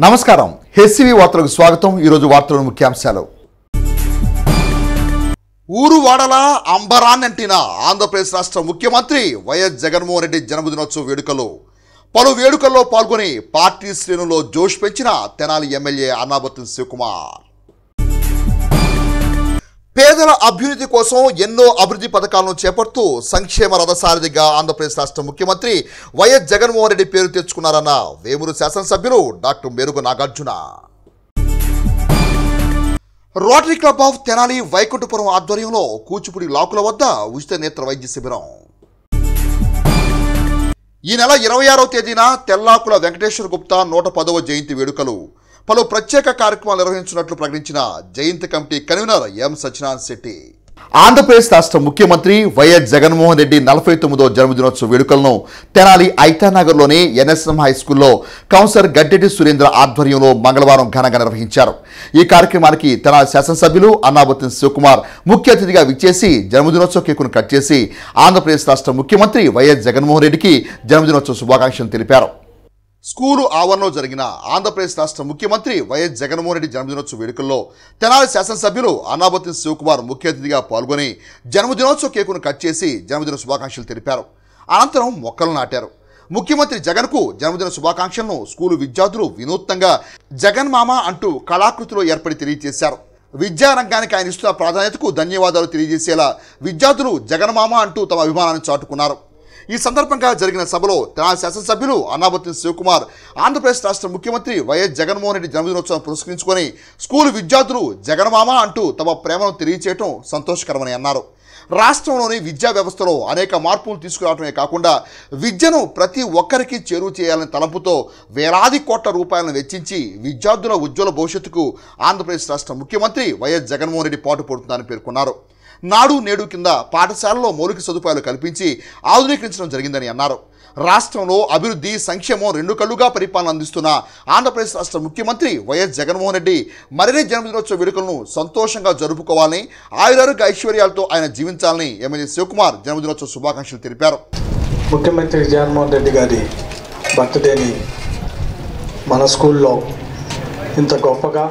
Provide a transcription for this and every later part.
నమస్కారం హెచ్సివి వార్తలకు స్వాగతం ఈరోజు వార్తల ముఖ్యాంశాలు ఊరు వాడలా అంబరాన్నంటిన ఆంధ్రప్రదేశ్ రాష్ట్ర ముఖ్యమంత్రి వైఎస్ జగన్మోహన్ రెడ్డి జన్మదినోత్సవ వేడుకలు పలు వేడుకల్లో పాల్గొని పార్టీ శ్రేణుల్లో జోష్ పెంచిన తెనాలి ఎమ్మెల్యే అన్నాబత్తుని శివకుమార్ పేదల అభ్యున్నతి కోసం ఎన్నో అభివృద్ధి పథకాలను చేపడుతూ సంక్షేమ రథసారథిగా ఆంధ్రప్రదేశ్ రాష్ట్ర ముఖ్యమంత్రి వైఎస్ జగన్మోహన్ రెడ్డి పేరు తెచ్చుకున్నారన్న వేమూరు శాసనసభ్యులు doctor Merugu Nagarjuna Rotary club of Tenali Vaikunthapuram ఆధ్వర్యంలో కూచిపూడి లాకుల వద్ద ఉచిత నేత్ర వైద్య శిబిరం ఈ నెల ఇరవై ఆరో తేదీన తెల్లాకుల వెంకటేశ్వర గుప్తా నూట పదవ జయంతి వేడుకలు పలు ప్రత్యేక కార్యక్రమాలు నిర్వహించినట్లు ప్రకటించిన జయంతి committee convener M Satyanarayana Setty Andhra Pradesh రాష్ట్ర ముఖ్యమంత్రి వైఎస్ జగన్మోహన్ రెడ్డి నలభై తొమ్మిదో జన్మదినోత్సవ వేడుకలను తెనాలి ఐతానగర్లోని ఎన్ఎస్ఎం హై స్కూల్లో కౌన్సిలర్ గడ్డెటి సురేంద్ర ఆధ్వర్యంలో మంగళవారం ఘనంగా నిర్వహించారు ఈ కార్యక్రమానికి తెనాలి శాసనసభ్యులు అన్నాబత్తిన శివకుమార్ ముఖ్య అతిథిగా విచ్చేసి జన్మదినోత్సవ కేకును కట్ చేసి ఆంధ్రప్రదేశ్ రాష్ట్ర ముఖ్యమంత్రి వైఎస్ జగన్మోహన్ రెడ్డికి జన్మదినోత్సవ శుభాకాంక్షలు తెలిపారు స్కూలు ఆవరణలో జరిగిన ఆంధ్రప్రదేశ్ రాష్ట్ర ముఖ్యమంత్రి వైఎస్ జగన్మోహన్ రెడ్డి జన్మదినోత్సవ వేడుకల్లో తెనాలి శాసనసభ్యులు అన్నాబత్తి శివకుమార్ ముఖ్య అతిథిగా పాల్గొని జన్మదినోత్సవ కేకును కట్ చేసి జన్మదిన శుభాకాంక్షలు తెలిపారు అనంతరం మొక్కలు నాటారు ముఖ్యమంత్రి జగన్కు జన్మదిన శుభాకాంక్షలను స్కూలు విద్యార్థులు వినూత్నంగా జగన్ మామ అంటూ కళాకృతిలో ఏర్పడి తెలియజేశారు విద్యారంగానికి ఆయన ఇస్తున్న ప్రాధాన్యతకు ధన్యవాదాలు తెలియజేసేలా విద్యార్థులు జగన్మామ అంటూ తమ అభిమానాన్ని చాటుకున్నారు ఈ సందర్భంగా జరిగిన సభలో తెలంగాణ శాసనసభ్యులు అన్నాబత్తి శివకుమార్ ఆంధ్రప్రదేశ్ రాష్ట్ర ముఖ్యమంత్రి వైఎస్ జగన్మోహన్ రెడ్డి జన్మదినోత్సవం పురస్కరించుకొని స్కూల్ విద్యార్థులు జగన్మామ అంటూ తమ ప్రేమను తెలియచేయటం సంతోషకరమని అన్నారు రాష్ట్రంలోని విద్యా వ్యవస్థలో అనేక మార్పులు తీసుకురావడమే కాకుండా విద్యను ప్రతి ఒక్కరికి చేరువ చేయాలనే తలంపుతో వేలాది కోట్ల రూపాయలను వెచ్చించి విద్యార్థుల ఉజ్వల భవిష్యత్తుకు ఆంధ్రప్రదేశ్ రాష్ట్ర ముఖ్యమంత్రి వైఎస్ జగన్మోహన్ రెడ్డి పాటుపడుతుందని పేర్కొన్నారు నాడు నేడు కింద పాఠశాలలో మౌలిక సదుపాయాలు కల్పించి ఆధునీకరించడం జరిగిందని అన్నారు రాష్ట్రంలో అభివృద్ధి సంక్షేమం రెండు కళ్ళుగా పరిపాలన అందిస్తున్న ఆంధ్రప్రదేశ్ రాష్ట్ర ముఖ్యమంత్రి వైఎస్ జగన్మోహన్ రెడ్డి మరిన్ని జన్మదినోత్సవ వేడుకలను సంతోషంగా జరుపుకోవాలని ఆయురారోగ్య ఐశ్వర్యాలతో ఆయన జీవించాలని ఎమ్మెల్యే శివకుమార్ జన్మదినోత్సవ శుభాకాంక్షలు తెలిపారు ముఖ్యమంత్రి జగన్మోహన్ రెడ్డి గారి బర్త్డేని మన స్కూల్లో ఇంత గొప్పగా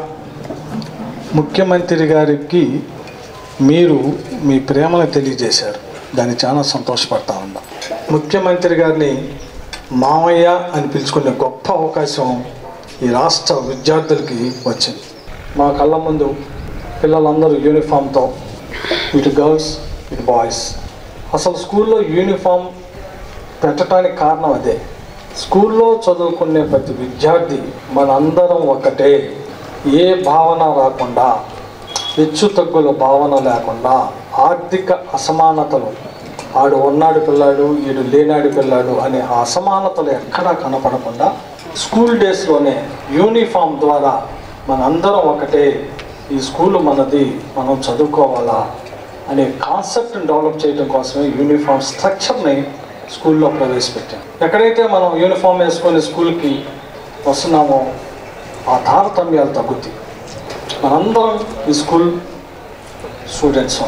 ముఖ్యమంత్రి గారికి మీరు మీ ప్రేమను తెలియజేశారు దాన్ని చాలా సంతోషపడతా ఉన్నాం ముఖ్యమంత్రి గారిని మామయ్య అని పిలుచుకునే గొప్ప అవకాశం ఈ రాష్ట్ర విద్యార్థులకి వచ్చింది మా కళ్ళ ముందు పిల్లలందరూ యూనిఫామ్తో ఇటు గర్ల్స్ ఇటు బాయ్స్ అసలు స్కూల్లో యూనిఫామ్ పెట్టడానికి కారణం అదే స్కూల్లో చదువుకునే ప్రతి విద్యార్థి మనందరం ఒకటే ఏ భావన రాకుండా హెచ్చు తగ్గుల భావన లేకుండా ఆర్థిక అసమానతలు ఆడు ఉన్నాడు పిల్లాడు ఈడు లేనాడు పిల్లాడు అనే ఆ అసమానతలు ఎక్కడా కనపడకుండా స్కూల్ డేస్లోనే యూనిఫామ్ ద్వారా మనందరం ఒకటే ఈ స్కూల్ మనది మనం చదువుకోవాలా అనే కాన్సెప్ట్ని డెవలప్ చేయడం కోసమే యూనిఫామ్ స్ట్రక్చర్ని స్కూల్లో ప్రవేశపెట్టాం ఎక్కడైతే మనం యూనిఫామ్ వేసుకొని స్కూల్కి వస్తున్నామో ఆ తారతమ్యాలు తగ్గుతాయి మనందరం ఈ స్కూల్ స్టూడెంట్స్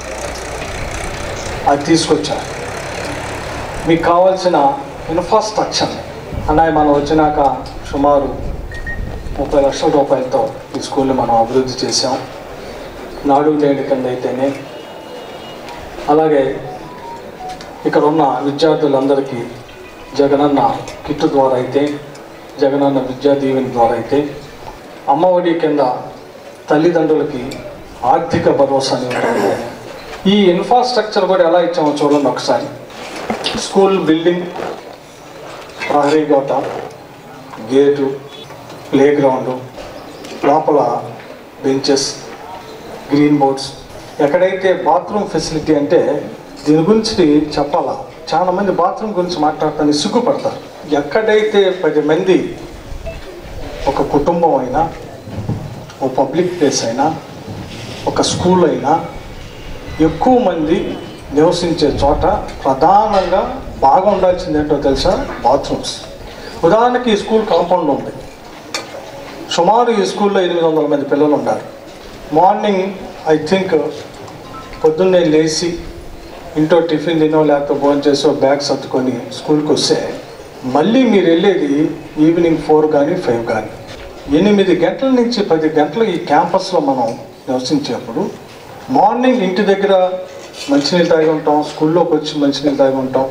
అది తీసుకొచ్చారు మీకు కావాల్సిన ఇన్ఫ్రాస్ట్రక్చర్ అన్నయ్య మనం వచ్చినాక సుమారు ముప్పై లక్షల రూపాయలతో ఈ స్కూల్ని మనం అభివృద్ధి చేసాం నాడు నేడు కింద అయితేనే అలాగే ఇక్కడ ఉన్న విద్యార్థులందరికీ జగనన్న కిట్టు ద్వారా అయితే జగనన్న విద్యా దీవెన ద్వారా అయితే అమ్మఒడి కింద తల్లిదండ్రులకి ఆర్థిక భరోసాని ఉంటుంది ఈ ఇన్ఫ్రాస్ట్రక్చర్ కూడా ఎలా ఇచ్చామో చూడండి ఒకసారి స్కూల్ బిల్డింగ్ ప్రహరీ గోట గేటు ప్లే గ్రౌండ్ లోపల బెంచెస్ గ్రీన్ బోర్డ్స్ ఎక్కడైతే బాత్రూమ్ ఫెసిలిటీ అంటే దీని గురించి చెప్పాలా చాలా మంది బాత్రూమ్ గురించి మాట్లాడటానికి సిగ్గుపడతారు ఎక్కడైతే పది మంది ఒక కుటుంబం అయినా ఓ పబ్లిక్ ప్లేస్ అయినా ఒక స్కూల్ అయినా ఎక్కువ మంది నివసించే చోట ప్రధానంగా బాగా ఉండాల్సింది ఏంటో తెలుసా బాత్రూమ్స్ ఉదాహరణకి ఈ స్కూల్ కాంపౌండ్ ఉంది సుమారు ఈ స్కూల్లో ఎనిమిది వందల మంది పిల్లలు ఉన్నారు మార్నింగ్ ఐ థింక్ పొద్దున్నే లేచి ఇంట్లో టిఫిన్ తినో లేకపోతే భోజనం చేసో బ్యాగ్ సర్దుకొని స్కూల్కి వస్తే మళ్ళీ మీరు వెళ్ళేది ఈవినింగ్ ఫోర్ కానీ ఫైవ్ కానీ ఎనిమిది గంటల నుంచి పది గంటలు ఈ క్యాంపస్లో మనం నివసించేప్పుడు మార్నింగ్ ఇంటి దగ్గర మంచినీళ్ళు తాగి ఉంటాం స్కూల్లోకి వచ్చి మంచినీళ్ళు తాగి ఉంటాం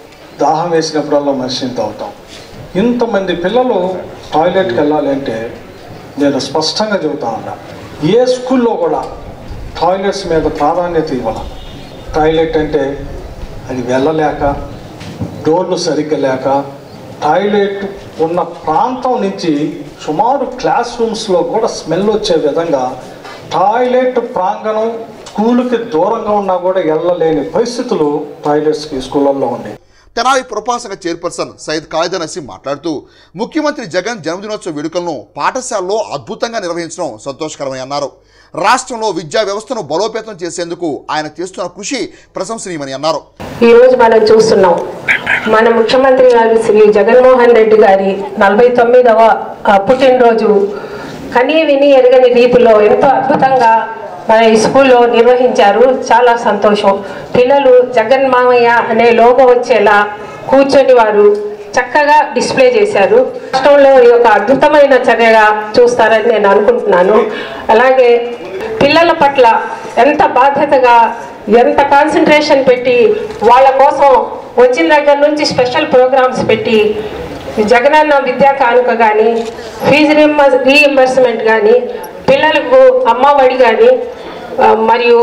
దాహం వేసినప్పుడల్లా మంచినీళ్ళు తాగుతాం ఇంతమంది పిల్లలు టాయిలెట్కి వెళ్ళాలి అంటే నేను స్పష్టంగా చెబుతా ఉన్నా ఏ స్కూల్లో కూడా టాయిలెట్స్ మీద ప్రాధాన్యత ఇవ్వాలి టాయిలెట్ అంటే అది వెళ్ళలేక డోర్లు సరిగ్గా లేక టాయిలెట్ ఉన్న ప్రాంతం నుంచి సుమారు క్లాస్ రూమ్స్లో కూడా స్మెల్ వచ్చే విధంగా టాయిలెట్ ప్రాంగణం స్కూల్కి దూరంగా ఉన్నా కూడా వెళ్ళలేని పరిస్థితులు టాయిలెట్స్కి స్కూళ్ళల్లో ఉన్నాయి తెనాలి పురపాసక చైర్పర్సన్ సయ్యద్ ఖాలిద్ నసీం మాట్లాడుతూ ముఖ్యమంత్రి జగన్ జన్మదినోత్సవ వేడుకలను పాఠశాలలో అద్భుతంగా నిర్వహించడం సంతోషకరమని అన్నారు రాష్ట్రంలో విద్యా వ్యవస్థను బలోపేతం చేసేందుకు ఆయన చేస్తున్న కృషి ప్రశంసనీయమని అన్నారు ఈ రోజు మనం చూస్తున్నాం మన ముఖ్యమంత్రి గారు శ్రీ జగన్మోహన్ రెడ్డి గారి నలభై తొమ్మిదవ ఆ, పుట్టినరోజు కనీ విని ఎరగని రీతిలో ఎంతో అద్భుతంగా మన ఈ స్కూల్లో నిర్వహించారు చాలా సంతోషం పిల్లలు జగన్ మామయ్య అనే లోగో వచ్చేలా కూర్చొని వారు చక్కగా డిస్ప్లే చేశారు రాష్ట్రంలో ఈ యొక్క అద్భుతమైన చర్యగా చూస్తారని నేను అనుకుంటున్నాను అలాగే పిల్లల పట్ల ఎంత బాధ్యతగా ఎంత కాన్సన్ట్రేషన్ పెట్టి వాళ్ళ కోసం వచ్చిన దగ్గర నుంచి స్పెషల్ ప్రోగ్రామ్స్ పెట్టి జగనన్న విద్యా కానుక కానీ ఫీజు రీఎంబర్స్ రీఎంబర్స్మెంట్ కానీ పిల్లలకు అమ్మఒడి కానీ ఆ, మరియు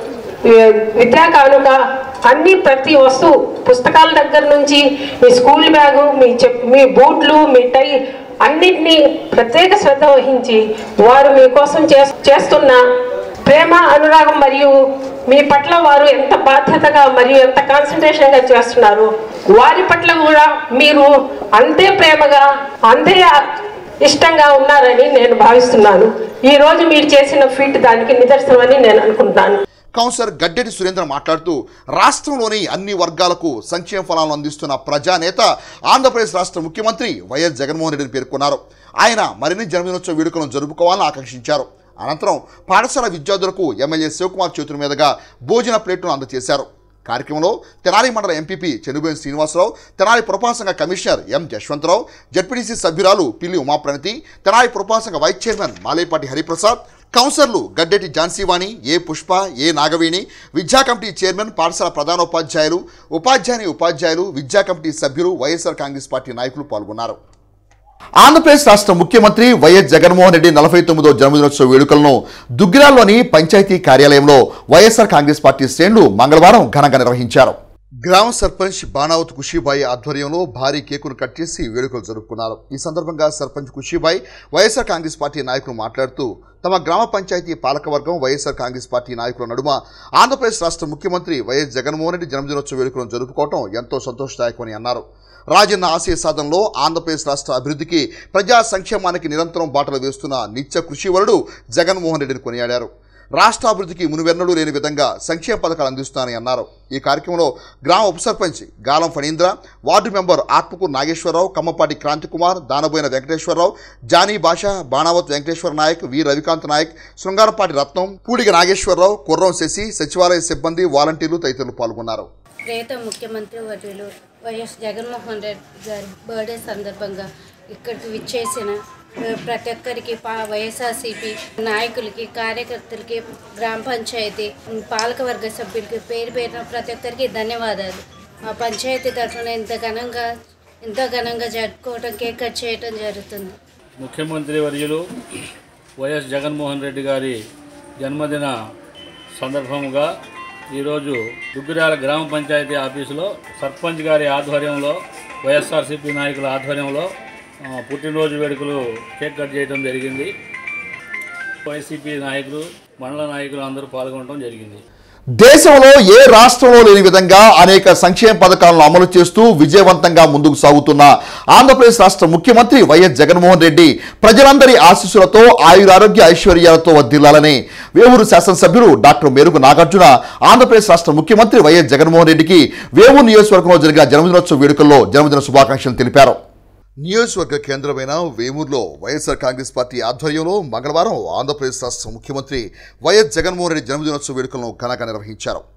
ఈ విద్యా కానుక అన్ని ప్రతి వస్తువు పుస్తకాల దగ్గర నుంచి మీ స్కూల్ బ్యాగు మీ చెప్ మీ బూట్లు మీ టై అన్నిటినీ ప్రత్యేక శ్రద్ధ వహించి వారు మీకోసం చేస్- చేస్తున్న ప్రేమ అనురాగం మరియు మీ పట్ల వారు ఎంత బాధ్యతగా మరియు ఎంత కాన్సన్ట్రేషన్గా చేస్తున్నారు వారి పట్ల కూడా మీరు అంతే ప్రేమగా అంతే ఇష్టంగా ఉన్నారని నేను భావిస్తున్నాను ఈ రోజు మీరు చేసిన ఫీట్ దానికి నిదర్శనమని నేను అనుకుంటున్నాను కౌన్సిలర్ గడ్డెటి సురేంద్ర మాట్లాడుతూ రాష్ట్రంలోని అన్ని వర్గాలకు సంక్షేమ ఫలాలను అందిస్తున్న ప్రజానేత ఆంధ్రప్రదేశ్ రాష్ట్ర ముఖ్యమంత్రి వైఎస్ జగన్మోహన్ రెడ్డిని పేర్కొన్నారు ఆయన మరిన్ని జన్మదినోత్సవ వేడుకలను జరుపుకోవాలని ఆకాంక్షించారు అనంతరం పాఠశాల విద్యార్థులకు ఎమ్మెల్యే శివకుమార్ చేతుల మీదుగా భోజన ప్లేట్ను అందజేశారు కార్యక్రమంలో తెనాలి మండల ఎంపీపీ చెనుబోయిన శ్రీనివాసరావు తెనాలి పురపాసంగ కమిషనర్ ఎం యశ్వంతరావు జడ్పీటీసీ సభ్యురాలు పిల్లి ఉమాప్రణతి తెనాలి పురపాసంగ వైస్ చైర్మన్ మాలేపాటి హరిప్రసాద్ కౌన్సిలర్లు గడ్డెటి ఝాన్సీవాణి ఏ పుష్ప ఏ నాగవేణి విద్యా కమిటీ చైర్మన్ పాఠశాల ప్రధానోపాధ్యాయులు ఉపాధ్యాయుని ఉపాధ్యాయులు విద్యా కమిటీ సభ్యులు వైఎస్ఆర్ కాంగ్రెస్ పార్టీ నాయకులు పాల్గొన్నారు ఆంధ్రప్రదేశ్ రాష్ట్ర ముఖ్యమంత్రి వైఎస్ జగన్మోహన్ రెడ్డి నలభై తొమ్మిదో జన్మదినోత్సవ వేడుకలను దుగ్గిరాల్లోని పంచాయతీ కార్యాలయంలో వైఎస్ఆర్ కాంగ్రెస్ పార్టీ శ్రేణులు మంగళవారం ఘనంగా నిర్వహించారు గ్రామ సర్పంచ్ బాణావత్ ఖుషీబాయి ఆధ్వర్యంలో భారీ కేకును కట్ చేసి వేడుకలు జరుపుకున్నారు ఈ సందర్భంగా sarpanch Khushibai YSR Congress party నాయకులు మాట్లాడుతూ తమ గ్రామ పంచాయతీ పాలకవర్గం వైఎస్ఆర్ కాంగ్రెస్ పార్టీ నాయకుల నడుమ ఆంధ్రప్రదేశ్ రాష్ట్ర ముఖ్యమంత్రి వైఎస్ జగన్మోహన్ రెడ్డి జన్మదినోత్సవ వేడుకలను జరుపుకోవడం ఎంతో సంతోషదాయకమని అన్నారు రాజన్న ఆశయ సాధనలో ఆంధ్రప్రదేశ్ రాష్ట్ర అభివృద్ధికి ప్రజా సంక్షేమానికి నిరంతరం బాటలు వేస్తున్న నిత్య కృషివరుడు జగన్మోహన్ రెడ్డిని కొనియాడారు రాష్ట్ర అభివృద్ధికి మునువెన్నడూ లేని విధంగా సంక్షేమ పథకాలు అందిస్తానని అన్నారు ఈ కార్యక్రమంలో గ్రామ ఉప sarpanch Galam Phanindra ward member Atmakuru Nageswara Rao Kammapati Kranti Kumar Danaboyina Venkateswara Rao Johnny Basha Banavath Venkateswara Naik వి రవికాంత్ నాయక్ శృంగారపాటి రత్నం పూడిగ నాగేశ్వరరావు కుర్రం శశి సచివాలయ సిబ్బంది వాలంటీర్లు తదితరులు పాల్గొన్నారు ప్రేత ముఖ్యమంత్రి వర్యులు వైఎస్ జగన్మోహన్ రెడ్డి గారి బర్త్డే సందర్భంగా ఇక్కడికి విచ్చేసిన ఆ, ప్రతి ఒక్కరికి పా వైఎస్ఆర్సీపీ నాయకులకి కార్యకర్తలకి గ్రామ పంచాయతీ ఉమ్, పాలకవర్గ సభ్యులకి పేరు పేరున ప్రతి ఒక్కరికి ధన్యవాదాలు మా పంచాయతీ తరఫున ఇంత ఘనంగా ఎంతో ఘనంగా జరుపుకోవడం కేక్ కట్ చేయడం జరుగుతుంది ముఖ్యమంత్రి వర్యులు వైఎస్ జగన్మోహన్ రెడ్డి గారి జన్మదిన సందర్భంగా ఈరోజు దుగ్గిరాల గ్రామ పంచాయతీ ఆఫీసులో సర్పంచ్ గారి ఆధ్వర్యంలో వైఎస్ఆర్సీపీ నాయకుల ఆధ్వర్యంలో ఆ, పుట్టినరోజు వేడుకలు కేక్ కట్ చేయడం జరిగింది వైసీపీ నాయకులు మండల నాయకులు అందరూ పాల్గొనడం జరిగింది దేశంలో ఏ రాష్ట్రంలో లేని విధంగా అనేక సంక్షేమ పథకాలను అమలు చేస్తూ విజయవంతంగా ముందుకు సాగుతున్న ఆంధ్రప్రదేశ్ రాష్ట్ర ముఖ్యమంత్రి వైఎస్ జగన్మోహన్ రెడ్డి ప్రజలందరి ఆశీస్సులతో ఆయురారోగ్య ఐశ్వర్యాలతో వర్ధిల్లాలని వేవూరు శాసనసభ్యులు డాక్టర్ మేరుగు నాగార్జున ఆంధ్రప్రదేశ్ రాష్ట్ర ముఖ్యమంత్రి వైఎస్ జగన్మోహన్ రెడ్డికి వేవూరు నియోజకవర్గంలో జరిగిన జన్మదినోత్సవ వేడుకల్లో జన్మదిన శుభాకాంక్షలు తెలిపారు నియోజకవర్గ కేంద్రమైన వేమూరులో వైఎస్ఆర్ కాంగ్రెస్ పార్టీ ఆధ్వర్యంలో మంగళవారం ఆంధ్రప్రదేశ్ రాష్ట్ర ముఖ్యమంత్రి వైఎస్ జగన్మోహన్ రెడ్డి జన్మదినోత్సవ వేడుకలను ఘనంగా నిర్వహించారు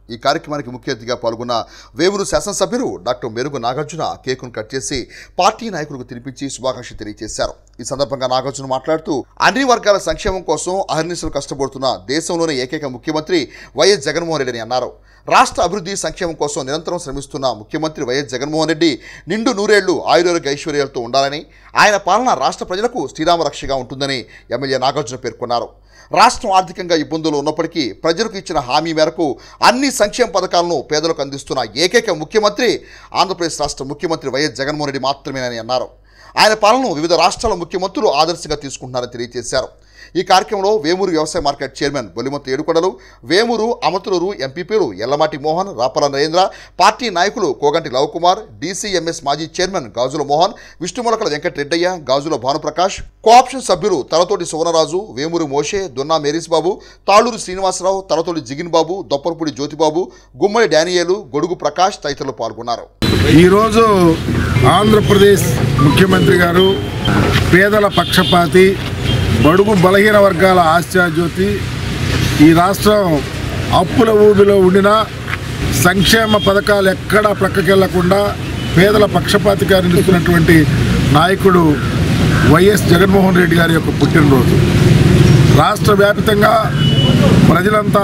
ఈ కార్యక్రమానికి ముఖ్య అతిథిగా పాల్గొన్న వేమూరు శాసనసభ్యులు డాక్టర్ మెరుగు నాగార్జున కేకును కట్ చేసి పార్టీ నాయకులకు తినిపించి శుభాకాంక్షలు తెలియజేశారు ఈ సందర్భంగా నాగార్జున మాట్లాడుతూ అన్ని వర్గాల సంక్షేమం కోసం అహర్నిశలు కష్టపడుతున్న దేశంలోనే ఏకైక ముఖ్యమంత్రి వైఎస్ జగన్మోహన్ రెడ్డి అని అన్నారు రాష్ట్ర అభివృద్ధి సంక్షేమం కోసం నిరంతరం శ్రమిస్తున్న ముఖ్యమంత్రి వైఎస్ జగన్మోహన్ రెడ్డి నిండు నూరేళ్లు ఆయుర్వేద ఐశ్వర్యాలతో ఉండాలని ఆయన పాలన రాష్ట్ర ప్రజలకు శ్రీరామ రక్షగా ఉంటుందని ఎమ్మెల్యే నాగార్జున పేర్కొన్నారు రాష్ట్రం ఆర్థికంగా ఇబ్బందులు ఉన్నప్పటికీ ప్రజలకు ఇచ్చిన హామీ మేరకు అన్ని సంక్షేమ పథకాలను పేదలకు అందిస్తున్న ఏకైక ముఖ్యమంత్రి ఆంధ్రప్రదేశ్ రాష్ట్ర ముఖ్యమంత్రి వైఎస్ జగన్మోహన్ రెడ్డి మాత్రమేనని అన్నారు ఆయన పాలనను వివిధ రాష్ట్రాల ముఖ్యమంత్రులు ఆదర్శంగా తీసుకుంటున్నారని తెలియజేశారు ఈ కార్యక్రమంలో వేమూరు వ్యవసాయ మార్కెట్ చైర్మన్ బొలిమంత ఏడుకొండలు వేమూరు అమతులూరు ఎంపీపీలు ఎల్లమాటి మోహన్ రాపల నరేంద్ర పార్టీ నాయకులు కోగంటి లవకుమార్ డీసీఎంఎస్ మాజీ చైర్మన్ గాజుల మోహన్ విష్ణుమొలకల వెంకటరెడ్డయ్య గాజుల భానుప్రకాష్ కోఆప్షన్ సభ్యులు తలతోటి సువర్ణరాజు వేమూరు మోషే దొన్నా మేరీస్ బాబు తాళూరు శ్రీనివాసరావు తలతోటి జిగిన్ బాబు దొప్పరపూడి జ్యోతిబాబు గుమ్మడి డానియేలు గొడుగు ప్రకాష్ తదితరులు పాల్గొన్నారు ఈరోజు ఆంధ్రప్రదేశ్ ముఖ్యమంత్రి గారు పేదల పక్షపాతి బడుగు బలహీన వర్గాల ఆశాజ్యోతి ఈ రాష్ట్రం అప్పుల ఊబిలో ఉండినా సంక్షేమ పథకాలు ఎక్కడా ప్రక్కకెళ్లకుండా పేదల పక్షపాతిగా నిలుస్తున్నటువంటి నాయకుడు వైఎస్ జగన్మోహన్ రెడ్డి గారి యొక్క పుట్టినరోజు రాష్ట్ర వ్యాపితంగా ప్రజలంతా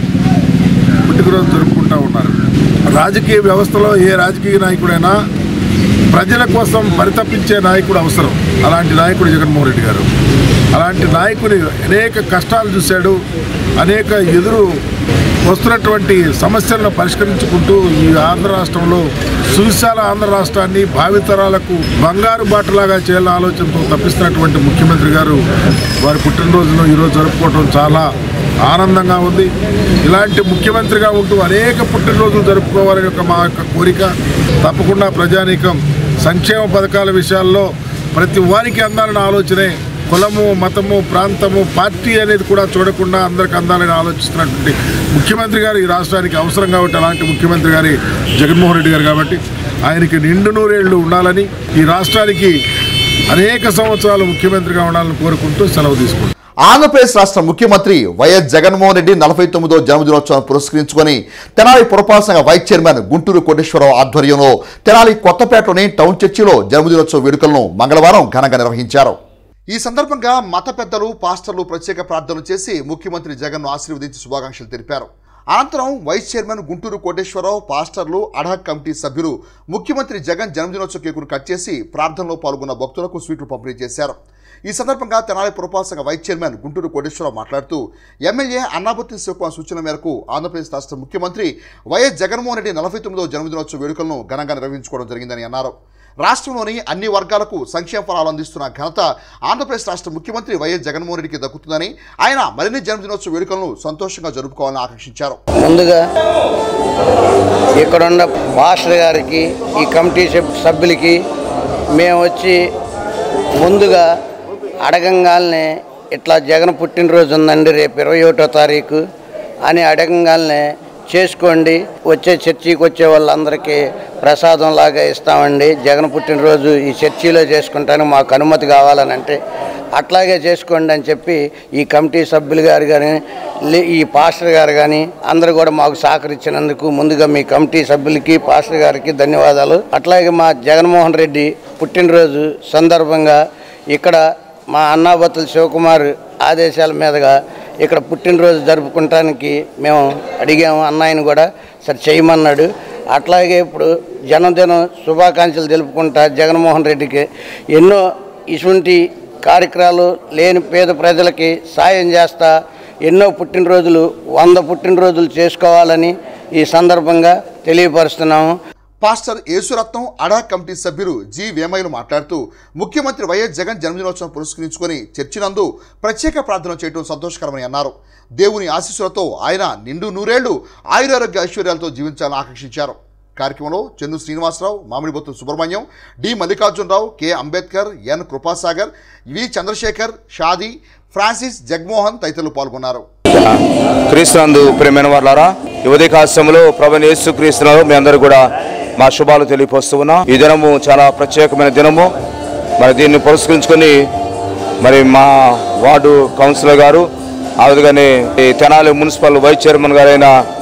పుట్టినరోజు జరుపుకుంటూ ఉన్నారు రాజకీయ వ్యవస్థలో ఏ రాజకీయ నాయకుడైనా ప్రజల కోసం పరితపించే నాయకుడు అవసరం అలాంటి నాయకుడు జగన్మోహన్ రెడ్డి గారు అలాంటి నాయకుని అనేక కష్టాలు చూశాడు అనేక ఎదురు వస్తున్నటువంటి సమస్యలను పరిష్కరించుకుంటూ ఈ ఆంధ్ర రాష్ట్రంలో సువిశాల ఆంధ్ర రాష్ట్రాన్ని భావితరాలకు బంగారు బాటలాగా చేయాలని ఆలోచనతో తప్పిస్తున్నటువంటి ముఖ్యమంత్రి గారు వారి పుట్టినరోజును ఈరోజు జరుపుకోవడం చాలా ఆనందంగా ఉంది ఇలాంటి ముఖ్యమంత్రిగా ఉంటూ అనేక పుట్టినరోజులు జరుపుకోవాలని ఒక మా యొక్క కోరిక తప్పకుండా ప్రజానీకం సంక్షేమ పథకాల విషయాల్లో ప్రతి వారికి అందాలన్న ఆలోచనే కులము మతము ప్రాంతము పార్టీ అనేది కూడా చూడకుండా అందరికి అందాలని ఆలోచిస్తున్నటువంటి ముఖ్యమంత్రి గారు ఈ రాష్ట్రానికి అవసరం కాబట్టి అలాంటి ముఖ్యమంత్రి గారి జగన్మోహన్ రెడ్డి గారు కాబట్టి ఆయనకి నిండు నూరేళ్లు ఉండాలని ఈ రాష్ట్రానికి అనేక సంవత్సరాలు ముఖ్యమంత్రిగా ఉండాలని కోరుకుంటూ సెలవు తీసుకుంటాం ఆంధ్రప్రదేశ్ రాష్ట్ర ముఖ్యమంత్రి వైఎస్ జగన్మోహన్ రెడ్డి నలభై తొమ్మిదో జన్మదినోత్సవాన్ని పురస్కరించుకొని తెనాలి పురపాలక సంఘ వైస్ చైర్మన్ గుంటూరు కోటేశ్వరరావు ఆధ్వర్యంలో తెనాలి కొత్తపేటలోని టౌన్ చర్చిలో జన్మదినోత్సవ వేడుకలను మంగళవారం ఘనంగా నిర్వహించారు ఈ సందర్భంగా మత పెద్దలు పాస్టర్లు ప్రత్యేక ప్రార్థనలు చేసి ముఖ్యమంత్రి జగన్ను ఆశీర్వదించి శుభాకాంక్షలు తెలిపారు అనంతరం వైస్ చైర్మన్ గుంటూరు కోటేశ్వరరావు పాస్టర్లు అడాక్ కమిటీ సభ్యులు ముఖ్యమంత్రి జగన్ జన్మదినోత్సవ కేకును కట్ చేసి ప్రార్థనలో పాల్గొన్న భక్తులకు స్వీట్లు పంపిణీ చేశారు ఈ సందర్భంగా తెనాలి పురపాలక సంఘ వైస్ చైర్మన్ గుంటూరు కోటేశ్వరరావు మాట్లాడుతూ ఎమ్మెల్యే అన్నాబత్తి శివకుమార్ సూచన మేరకు ఆంధ్రప్రదేశ్ రాష్ట్ర ముఖ్యమంత్రి వైఎస్ జగన్మోహన్ రెడ్డి నలభై తొమ్మిదో జన్మదినోత్సవ వేడుకలను ఘనంగా నిర్వహించుకోవడం జరిగిందని అన్నారు రాష్ట్రంలోని అన్ని వర్గాలకు సంక్షేమ ఫలాలు అందిస్తున్న ఘనత ఆంధ్రప్రదేశ్ రాష్ట్ర ముఖ్యమంత్రి వైఎస్ జగన్మోహన్ రెడ్డికి దక్కుతుందని ఆయన మరిన్ని జన్మదినోత్సవ వేడుకలను సంతోషంగా జరుపుకోవాలని ఆకాంక్షించారు ముందుగా ఇక్కడున్న మాస్టర్ గారికి ఈ కమిటీ సభ్- సభ్యులకి మేము వచ్చి ముందుగా అడగంగానే ఇట్లా జగన్ పుట్టినరోజు ఉందండి రేపు ఇరవై ఒకటో తారీఖు అని అడగంగానే చేసుకోండి వచ్చే చర్చికి వచ్చే వాళ్ళందరికీ ప్రసాదం లాగా ఇస్తామండి జగన్ పుట్టినరోజు ఈ చర్చిలో చేసుకుంటానికి మాకు అనుమతి కావాలని అంటే అట్లాగే చేసుకోండి అని చెప్పి ఈ కమిటీ సభ్యులు గారు కానీ లే- ఈ పాస్టర్ గారు కానీ అందరూ కూడా మాకు సహకరించినందుకు ముందుగా మీ కమిటీ సభ్యులకి పాస్టర్ గారికి ధన్యవాదాలు అట్లాగే మా జగన్మోహన్ రెడ్డి పుట్టినరోజు సందర్భంగా ఇక్కడ మా అన్నాబత్తుల శివకుమార్ ఆదేశాల మీదుగా ఇక్కడ పుట్టినరోజు జరుపుకుంటానికి మేము అడిగాము అన్నయ్యని కూడా సరే చేయమన్నాడు అట్లాగే ఇప్పుడు జన్మదినం శుభాకాంక్షలు తెలుపుకుంటా జగన్మోహన్ రెడ్డికి ఎన్నో ఇటువంటి కార్యక్రమాలు లేని పేద ప్రజలకి సాయం చేస్తా ఎన్నో పుట్టినరోజులు వంద పుట్టినరోజులు చేసుకోవాలని ఈ సందర్భంగా తెలియపరుస్తున్నాము పాస్టర్ యేసురత్నం అడా కమిటీ సభ్యులు జి వేమయ్యలు మాట్లాడుతూ ముఖ్యమంత్రి వైఎస్ జగన్ జన్మదినోత్సవం పురస్కరించుకొని చర్చినందు ప్రత్యేక ప్రార్థన చేయడం సంతోషకరమని అన్నారు దేవుని ఆశీస్సులతో ఆయన నిండు నూరేళ్లు ఆయురారోగ్య ఐశ్వర్యాలతో జీవించాలని ఆకాంక్షించారు కార్యక్రమంలో Chennu Srinivasa Rao Mamidibottu Subrahmanyam D Mallikarjuna Rao K Ambedkar N Kripasagar V Chandrasekhar Shadi Francis Jagmohan తదితరులు పాల్గొన్నారు క్రీస్తునందు ప్రేమైన వాళ్ళారా ఈ ఉదయకాశంలో ప్రభు యేసు క్రీస్తున్నారు మీ అందరూ కూడా మా శుభాలు తెలియపరుస్తూ ఉన్నాం ఈ దినము చాలా ప్రత్యేకమైన దినము మరి దీన్ని పురస్కరించుకొని మరి మా వార్డు కౌన్సిలర్ గారు ఆ విధంగానే ఈ తెనాలి మున్సిపల్ వైస్ చైర్మన్ గారైన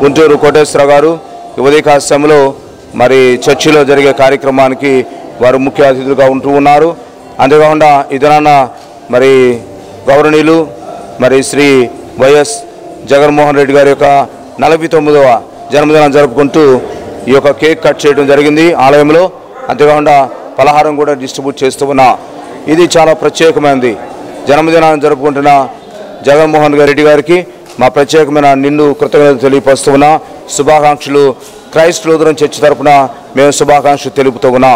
గుంటూరు కోటేశ్వర గారు ఈ ఉదయకాశ్యంలో మరి చర్చిలో జరిగే కార్యక్రమానికి వారు ముఖ్య అతిథులుగా ఉంటూ ఉన్నారు అంతేకాకుండా ఈ దినాన మరి గౌరవనీయులు మరి శ్రీ వైఎస్ జగన్మోహన్ రెడ్డి గారి యొక్క నలభై తొమ్మిదవ జన్మదినం జరుపుకుంటూ ఈ యొక్క కేక్ కట్ చేయడం జరిగింది ఆలయంలో అంతేకాకుండా పలహారం కూడా డిస్ట్రిబ్యూట్ చేస్తూ ఉన్నా ఇది చాలా ప్రత్యేకమైనది జన్మదినాన్ని జరుపుకుంటున్న జగన్మోహన్ రెడ్డి గారికి మా ప్రత్యేకమైన నిండు కృతజ్ఞతలు తెలియపరుస్తూ ఉన్నా శుభాకాంక్షలు క్రైస్ట్ లూథరన్ చర్చ్ తరపున మేము శుభాకాంక్షలు తెలుపుతూ ఉన్నాం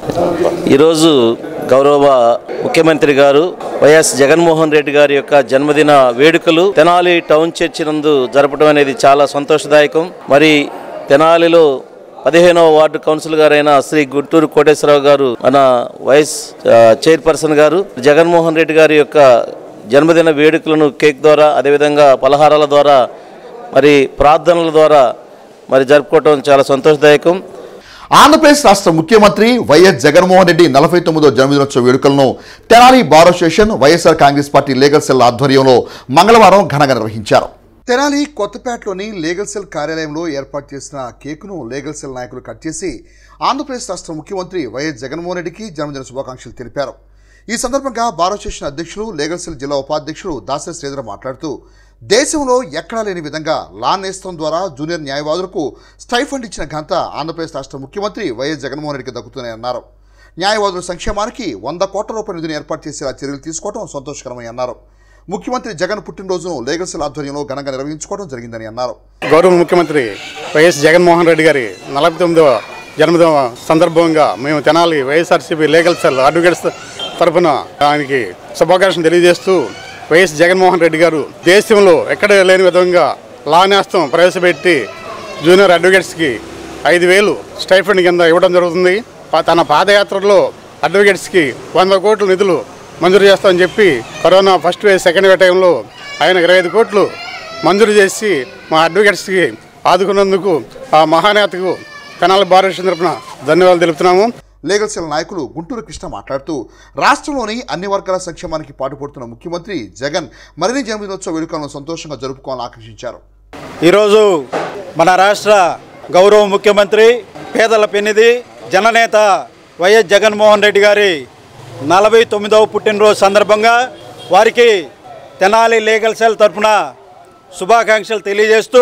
ఈరోజు గౌరవ ముఖ్యమంత్రి గారు వైఎస్ జగన్మోహన్ రెడ్డి గారి యొక్క జన్మదిన వేడుకలు తెనాలి టౌన్ చర్చి నందు జరపడం అనేది చాలా సంతోషదాయకం మరి తెనాలిలో పదిహేనవ వార్డు కౌన్సిల్ గారైన శ్రీ గుంటూరు కోటేశ్వరరావు గారు మన వైస్ ఆ, చైర్పర్సన్ గారు జగన్మోహన్ రెడ్డి గారి యొక్క జన్మదిన వేడుకలను కేక్ ద్వారా అదేవిధంగా పలహారాల ద్వారా మరి ప్రార్థనల ద్వారా మరి జరుపుకోవటం చాలా సంతోషదాయకం ఆంధ్రప్రదేశ్ రాష్ట్ర ముఖ్యమంత్రి వైఎస్ జగన్మోహన్ రెడ్డి నలభై తొమ్మిదో జన్మదినోత్సవ వేడుకలను Tenali bar association YSR Congress party legal cell ఆధ్వర్యంలో మంగళవారం ఘనంగా నిర్వహించారు తెనాలి కొత్తపేటలోని లీగల్ సెల్ కార్యాలయంలో ఏర్పాటు చేసిన కేకును లీగల్ సెల్ నాయకులు కట్ చేసి ఆంధ్రప్రదేశ్ రాష్ట్ర ముఖ్యమంత్రి వైఎస్ జగన్మోహన్ రెడ్డికి జన్మదిన శుభాకాంక్షలు తెలిపారు ఈ సందర్భంగా బార్ అసోసియేషన్ అధ్యక్షులు లీగల్ సెల్ జిల్లా ఉపాధ్యక్షులు దాసరి శ్రీధర్ మాట్లాడుతూ దేశంలో ఎక్కడా లేని విధంగా లా నేస్తం ద్వారా జూనియర్ న్యాయవాదులకు స్టైఫండ్ ఇచ్చిన ఘనత ఆంధ్రప్రదేశ్ రాష్ట్ర ముఖ్యమంత్రి వైఎస్ జగన్మోహన్ రెడ్డికి దక్కుతుందని అన్నారు న్యాయవాదుల సంక్షేమానికి వంద కోట్ల రూపాయల నిధిని ఏర్పాటు చేసేలా చర్యలు తీసుకోవడం సంతోషకరమని అన్నారు ముఖ్యమంత్రి జగన్ పుట్టినరోజును లీగల్ సెల్ ఆధ్వర్యంలో ఘనంగా నిర్వహించుకోవడం జరిగిందని అన్నారు గౌరవ ముఖ్యమంత్రి వైఎస్ జగన్మోహన్ రెడ్డి గారి నలభై తొమ్మిదవ జన్మదిన సందర్భంగా మేము Tenali YSRCP legal cell advocates తరఫున ఆయనకి శుభాకాంక్షలు తెలియజేస్తూ వైఎస్ జగన్మోహన్ రెడ్డి గారు దేశంలో ఎక్కడ లేని విధంగా లా నేస్తం ప్రవేశపెట్టి జూనియర్ అడ్వకేట్స్కి ఐదు వేలు స్టైఫండ్ కింద ఇవ్వడం జరుగుతుంది పా- తన పాదయాత్రలో అడ్వకేట్స్కి వంద కోట్ల నిధులు మంజూరు చేస్తామని చెప్పి corona first wave second wave టైంలో ఆయన ఇరవై ఐదు కోట్లు మంజూరు చేసి మా అడ్వకేట్స్కి ఆదుకున్నందుకు ఆ మహానేతకు తెనాలి భారత తరపున ధన్యవాదాలు తెలుపుతున్నాము లీగల్ సెల్ నాయకులు గుంటూరు కృష్ణ మాట్లాడుతూ రాష్ట్రంలోని అన్ని వర్గాల సంక్షేమానికి పాటుపడుతున్న ముఖ్యమంత్రి జగన్ మరిన్ని జన్మదినోత్సవ వేడుకలను సంతోషంగా జరుపుకోవాలని ఆకర్షించారు ఈరోజు మన రాష్ట్ర గౌరవ ముఖ్యమంత్రి పేదల పెన్నిది జననేత వైఎస్ జగన్మోహన్ రెడ్డి గారి నలభై తొమ్మిదవ పుట్టినరోజు సందర్భంగా వారికి తెనాలి లీగల్ సెల్ తరఫున శుభాకాంక్షలు తెలియజేస్తూ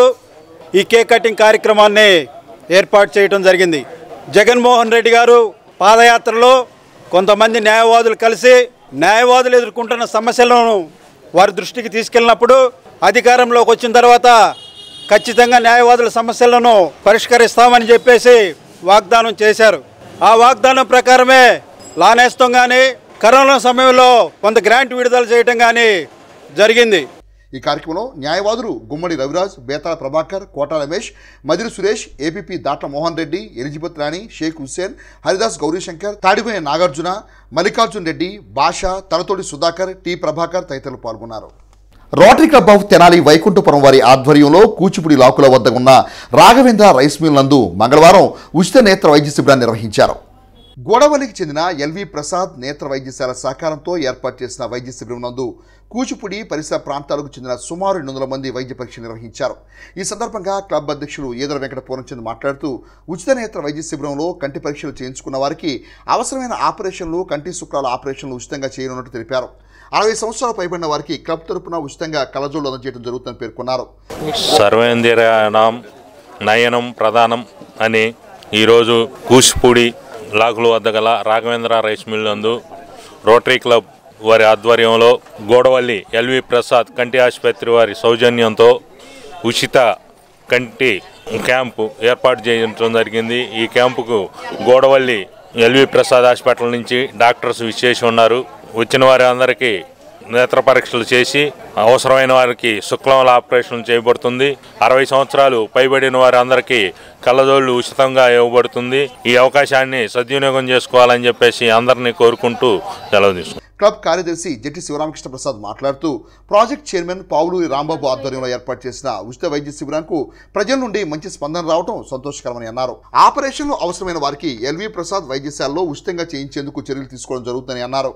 ఈ కేక్ కటింగ్ కార్యక్రమాన్ని ఏర్పాటు చేయడం జరిగింది జగన్మోహన్ రెడ్డి గారు పాదయాత్రలో కొంతమంది న్యాయవాదులు కలిసి న్యాయవాదులు ఎదుర్కొంటున్న సమస్యలను వారి దృష్టికి తీసుకెళ్ళినప్పుడు అధికారంలోకి వచ్చిన తర్వాత ఖచ్చితంగా న్యాయవాదుల సమస్యలను పరిష్కరిస్తామని చెప్పేసి వాగ్దానం చేశారు ఆ వాగ్దానం ప్రకారమే లానేస్తం కానీ కరోనా సమయంలో కొంత గ్రాంట్ విడుదల చేయటం కానీ జరిగింది ఈ కార్యక్రమంలో న్యాయవాదులు Gummadi Ravi Raj Betala Prabhakar Kota Ramesh Madiri Suresh APP Datla Mohan Reddy Elizabeth Rani Sheikh Hussain Haridas Gauri Shankar Tadipoyina Nagarjuna Mallikarjun Reddy Basha Talathoti Sudhakar T Prabhakar తదితరులు పాల్గొన్నారు Rotary club of Tenali Vaikunthapuram వారి ఆధ్వర్యంలో కూచిపూడి లాకుల వద్ద ఉన్న రాఘవేంద్ర రైస్ మిల్ నందు మంగళవారం ఉచిత నేత్ర వైద్య శిబిరాన్ని నిర్వహించారు గోడవల్లికి చెందిన ఎల్వి ప్రసాద్ నేత్ర వైద్యశాల సహకారంతో ఏర్పాటు చేసిన వైద్య శిబిరం నందు కూచిపూడి పరిసర ప్రాంతాలకు చెందిన సుమారు రెండు వందల మంది వైద్య పరీక్షలు నిర్వహించారు ఈ సందర్భంగా క్లబ్ అధ్యక్షులు ఈదర వెంకట పూర్ణచంద్ మాట్లాడుతూ ఉచిత నేత్ర వైద్య శిబిరంలో కంటి పరీక్షలు చేయించుకున్న వారికి అవసరమైన ఆపరేషన్లు కంటి శుక్రాల ఆపరేషన్లు ఉచితంగా చేయనున్నట్టు తెలిపారు అరవై సంవత్సరాలు పైబడిన వారికి క్లబ్ తరపున ఉచితంగా కలజోళ్లు అందజేయడం జరుగుతుందని పేర్కొన్నారు సర్వేంద్రియానం నయనం ప్రధానం అని ఈరోజు కూచిపూడి లాకుల వద్ద గల రాఘవేంద్ర రైస్ మిల్ నందు రోటరీ క్లబ్ వారి ఆధ్వర్యంలో గోడవల్లి ఎల్వి ప్రసాద్ కంటి ఆసుపత్రి వారి సౌజన్యంతో ఉచిత కంటి క్యాంపు ఏర్పాటు చేయడం జరిగింది ఈ క్యాంపుకు గోడవల్లి ఎల్వి ప్రసాద్ హాస్పిటల్ నుంచి డాక్టర్స్ విచ్చేసి ఉన్నారు వచ్చిన వారి అందరికీ నేత్ర పరీక్షలు చేసి అవసరమైన వారికి శుక్లముల ఆపరేషన్ చేయబడుతుంది అరవై సంవత్సరాలు పైబడిన వారందరికీ కళ్ళజోళ్ళు ఉచితంగా ఇవ్వబడుతుంది ఈ అవకాశాన్ని సద్వినియోగం చేసుకోవాలని చెప్పేసి అందరినీ కోరుకుంటూ సెలవు తీసుకుంటాం క్లబ్ కార్యదర్శి జట్టి శివరామకృష్ణ ప్రసాద్ మాట్లాడుతూ ప్రాజెక్ట్ చైర్మన్ పావులూరి రాంబాబు ఆధ్వర్యంలో ఏర్పాటు చేసిన ఉచిత వైద్య శిబిరానికి ప్రజల నుండి మంచి స్పందన రావడం సంతోషకరమని అన్నారు ఆపరేషన్లు అవసరమైన వారికి ఎల్వి ప్రసాద్ వైద్యశాలలో ఉచితంగా చేయించేందుకు చర్యలు తీసుకోవడం జరుగుతుందని అన్నారు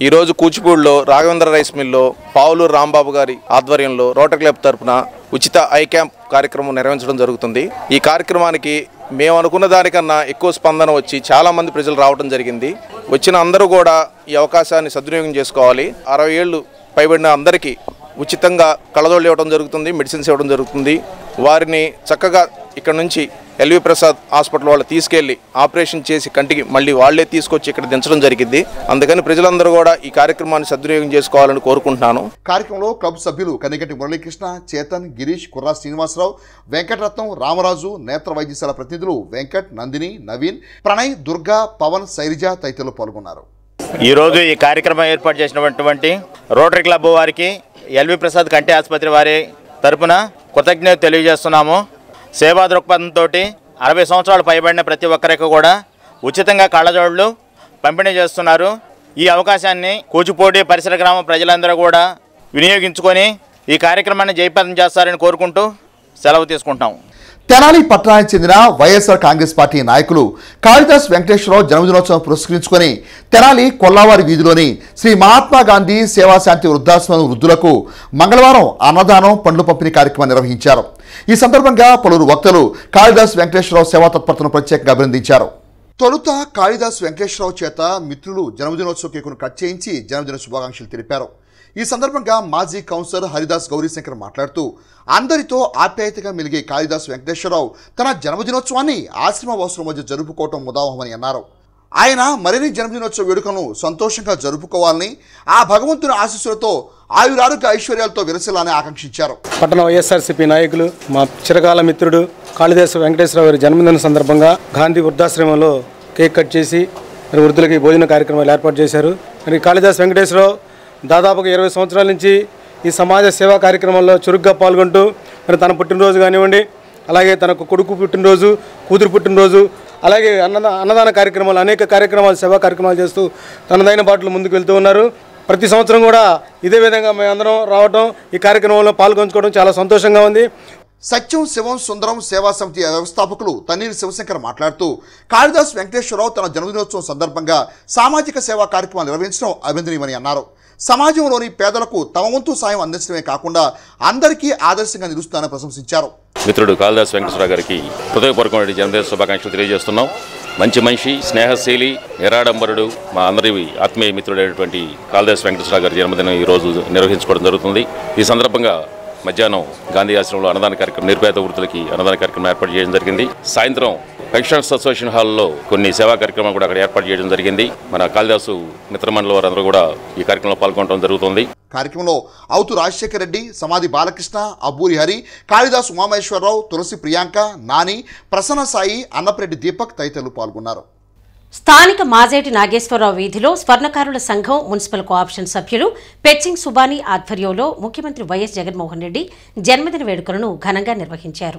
ఈరోజు కూచిపూడిలో రాఘవేంద్ర రైస్ మిల్లో పావులూరు రాంబాబు గారి ఆధ్వర్యంలో రోటరీ క్లబ్ తరపున ఉచిత ఐ క్యాంప్ కార్యక్రమం నిర్వహించడం జరుగుతుంది ఈ కార్యక్రమానికి మేము అనుకున్న దానికన్నా ఎక్కువ స్పందన వచ్చి చాలామంది ప్రజలు రావడం జరిగింది వచ్చిన అందరూ కూడా ఈ అవకాశాన్ని సద్వినియోగం చేసుకోవాలి అరవై ఏళ్ళు పైబడిన అందరికీ ఉచితంగా కళ్ళజోళ్ళు ఇవ్వడం జరుగుతుంది మెడిసిన్స్ ఇవ్వడం జరుగుతుంది వారిని చక్కగా ఇక్కడ నుంచి ఎల్వి ప్రసాద్ హాస్పిటల్ వాళ్ళు తీసుకెళ్లి ఆపరేషన్ చేసి కంటికి మళ్ళీ వాళ్ళే తీసుకొచ్చి ఇక్కడ దించడం జరిగింది అందుకని ప్రజలందరూ కూడా ఈ కార్యక్రమాన్ని సద్వినియోగం చేసుకోవాలని కోరుకుంటున్నాను కార్యక్రమంలో క్లబ్ సభ్యులు కనిగంటి మురళీకృష్ణ చేతన్ గిరీష్ కుర్రా శ్రీనివాసరావు వెంకటరత్నం రామరాజు నేత్ర వైద్యశాల ప్రతినిధులు వెంకట్ నందిని నవీన్ ప్రణయ్ దుర్గా పవన్ శైలజ తదితరులు పాల్గొన్నారు ఈరోజు ఈ కార్యక్రమం ఏర్పాటు చేసినటువంటి రోటరీ క్లబ్ వారికి ఎల్వి ప్రసాద్ కంటి ఆసుపత్రి వారి తరపున కృతజ్ఞత తెలియజేస్తున్నాము సేవా దృక్పథంతో అరవై సంవత్సరాలు పైబడిన ప్రతి ఒక్కరికి కూడా ఉచితంగా కళ్ళజోళ్ళు పంపిణీ చేస్తున్నారు ఈ అవకాశాన్ని కూచిపూడి పరిసర గ్రామ ప్రజలందరూ కూడా వినియోగించుకొని ఈ కార్యక్రమాన్ని జయప్రదం చేస్తారని కోరుకుంటూ సెలవు తీసుకుంటాం తెనాలి పట్టణానికి చెందిన వైఎస్ఆర్ కాంగ్రెస్ పార్టీ నాయకులు కాళిదాస్ వెంకటేశ్వరరావు జన్మదినోత్సవం పురస్కరించుకొని తెనాలి కొల్లావారి వీధిలోని శ్రీ మహాత్మా గాంధీ సేవాశాంతి వృద్ధాశ్రమం వృద్ధులకు మంగళవారం అన్నదానం పండ్లు పంపిణీ కార్యక్రమం నిర్వహించారు ఈ సందర్భంగా పలువురు వక్తలు కాళిదాస్ వెంకటేశ్వరరావు సేవా తత్పరతను ప్రత్యేకంగా అభినందించారు తొలుత కాళిదాస్ వెంకటేశ్వరరావు చేత మిత్రులు జన్మదినోత్సవ కేకును కట్ చేయించి జన్మదిన శుభాకాంక్షలు తెలిపారు ఈ సందర్భంగా మాజీ కౌన్సిలర్ హరిదాస్ గౌరీశంకర్ మాట్లాడుతూ అందరితో ఆప్యాయతగా మెలిగే కాళిదాస్ వెంకటేశ్వరరావు తన జన్మదినోత్సవాన్ని ఆశ్రమవాసుల మధ్య జరుపుకోవటం ముదావహమని అన్నారు ఆయన మరిన్ని జన్మదినోత్సవ వేడుకలను సంతోషంగా జరుపుకోవాలని ఆ భగవంతుని ఆశీస్సులతో ఆయురారోగ్య ఐశ్వర్యాలతో విరసిల్లాలని ఆకాంక్షించారు పట్టణ వైఎస్ఆర్సీపీ నాయకులు మా చిరకాల మిత్రుడు కాళిదాసు వెంకటేశ్వర గారి జన్మదిన సందర్భంగా గాంధీ వృద్ధాశ్రమంలో కేక్ కట్ చేసి మరి వృద్ధులకి భోజన కార్యక్రమాలు ఏర్పాటు చేశారు మరి కాళిదాస్ వెంకటేశ్వరరావు దాదాపుగా ఇరవై సంవత్సరాల నుంచి ఈ సమాజ సేవా కార్యక్రమంలో చురుగ్గా పాల్గొంటూ మరి తన పుట్టినరోజు కానివ్వండి అలాగే తన కొడుకు పుట్టినరోజు కూతురు పుట్టినరోజు అలాగే అన్నద అన్నదాన కార్యక్రమాలు అనేక కార్యక్రమాలు సేవా కార్యక్రమాలు చేస్తూ తనదైన బాటలు ముందుకు వెళ్తూ ఉన్నారు ప్రతి సంవత్సరం కూడా ఇదే విధంగా మేమందరం రావడం ఈ కార్యక్రమంలో పాల్గొంచుకోవడం చాలా సంతోషంగా ఉంది సత్యం శివం సుందరం సేవా సమితి వ్యవస్థాపకులు తన్నీరు శివశంకర్ మాట్లాడుతూ కాళిదాస్ వెంకటేశ్వరరావు తన జన్మదినోత్సవం సందర్భంగా సామాజిక సేవా కార్యక్రమాలు నిర్వహించడం అభినందనీయమని అన్నారు సమాజంలోని పేదలకు తమ వంతు సాయం అందించడమే కాకుండా అందరికీ ఆదర్శంగా నిలుస్తానని ప్రశంసించారు మిత్రుడు కాళిదాస్ వెంకటేశ్వర గారికి హృదయపూర్వకమైన జన్మదిన శుభాకాంక్షలు తెలియజేస్తున్నాం మంచి మనిషి స్నేహశీలి నిరాడంబరుడు మా అందరి ఆత్మీయ మిత్రుడైనటువంటి కాళిదాస్ వెంకటేశ్వర గారి జన్మదినం ఈరోజు నిర్వహించుకోవడం జరుగుతుంది ఈ సందర్భంగా మధ్యాహ్నం గాంధీ ఆశ్రమంలో అన్నదాన కార్యక్రమం నిర్పేద వృత్తులకి అన్నదాన కార్యక్రమం ఏర్పాటు చేయడం జరిగింది సాయంత్రం పెన్షనర్స్ అసోసియేషన్ హాల్లో కొన్ని సేవా కార్యక్రమాలు కూడా అక్కడ ఏర్పాటు చేయడం జరిగింది మన కాళిదాసు మిత్రమండలి వారందరూ కూడా ఈ కార్యక్రమంలో పాల్గొనడం జరుగుతుంది కార్యక్రమంలో అవుతు రాజశేఖర రెడ్డి సమాధి బాలకృష్ణ అబ్బూరి హరి కాళిదాస్ ఉమామేశ్వరరావు తులసి ప్రియాంక నాని ప్రసన్న సాయి అన్నపరెడ్డి దీపక్ తదితరులు పాల్గొన్నారు స్థానిక మాజేటి నాగేశ్వరరావు వీధిలో స్వర్ణకారుల సంఘం మున్సిపల్ కోఆప్షన్ సభ్యులు పెచ్చింగ్ సుబానీ ఆధ్వర్యంలో ముఖ్యమంత్రి వైఎస్ జగన్మోహన్ రెడ్డి జన్మదిన వేడుకలను ఘనంగా నిర్వహించారు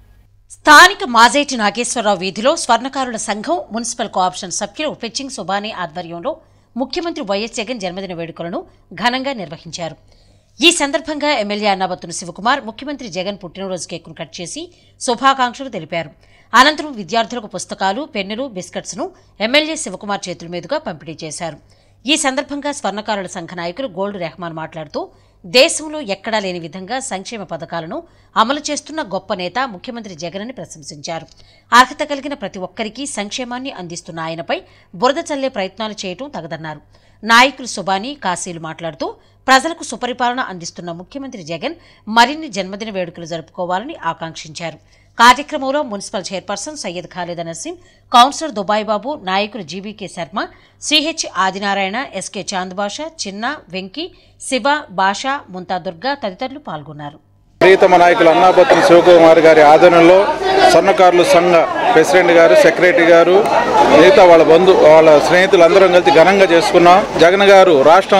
స్థానిక మాజేటి నాగేశ్వరరావు వీధిలో స్వర్ణకారుల సంఘం మున్సిపల్ కోఆప్షన్ సభ్యులు పెచ్చింగ్ సుబానీ ఆధ్వర్యంలో ముఖ్యమంత్రి వైఎస్ జగన్ జన్మదిన వేడుకలను ఘనంగా నిర్వహించారు ఈ సందర్భంగా ఎమ్మెల్యే అన్నాబత్తున శివకుమార్ ముఖ్యమంత్రి జగన్ పుట్టినరోజు కేకును కట్ చేసి శుభాకాంక్షలు తెలిపారు అనంతరం విద్యార్థులకు పుస్తకాలు పెన్నులు బిస్కెట్స్ను ఎమ్మెల్యే శివకుమార్ చేతుల మీదుగా పంపిణీ చేశారు ఈ సందర్భంగా స్వర్ణకారుల సంఘ నాయకులు గోల్డ్ రెహమాన్ మాట్లాడుతూ దేశంలో ఎక్కడా లేని విధంగా సంక్షేమ పథకాలను అమలు చేస్తున్న గొప్ప నేత ముఖ్యమంత్రి జగన్ అని ప్రశంసించారు అర్హత కలిగిన ప్రతి ఒక్కరికి సంక్షేమాన్ని అందిస్తున్న ఆయనపై బురద చల్లే ప్రయత్నాలు చేయటం తగదన్నారు నాయకులు సుబాని కాశీలు మాట్లాడుతూ ప్రజలకు సుపరిపాలన అందిస్తున్న ముఖ్యమంత్రి జగన్ మరిన్ని జన్మదిన వేడుకలు జరుపుకోవాలని ఆకాంక్షించారు కార్యక్రమంలో municipal chairperson Syed Khalid Naseem councillor Dubai Babu నాయకులు GVK Sharma CH Adinarayana SK Chand Basha చిన్న వెంకి శివ భాష ముంతా దుర్గా తదితరులు పాల్గొన్నారు ప్రియతమ నాయకులు అన్నాపత్రి శివకుమార్ గారి ఆధ్వర్యంలో స్వర్ణకారుల సంఘ ప్రెసిడెంట్ గారు సెక్రటరీ గారు మిగతా వాళ్ళ బంధు వాళ్ళ స్నేహితులు అందరం కలిసి ఘనంగా చేసుకున్నాం జగన్ గారు రాష్ట్రంలో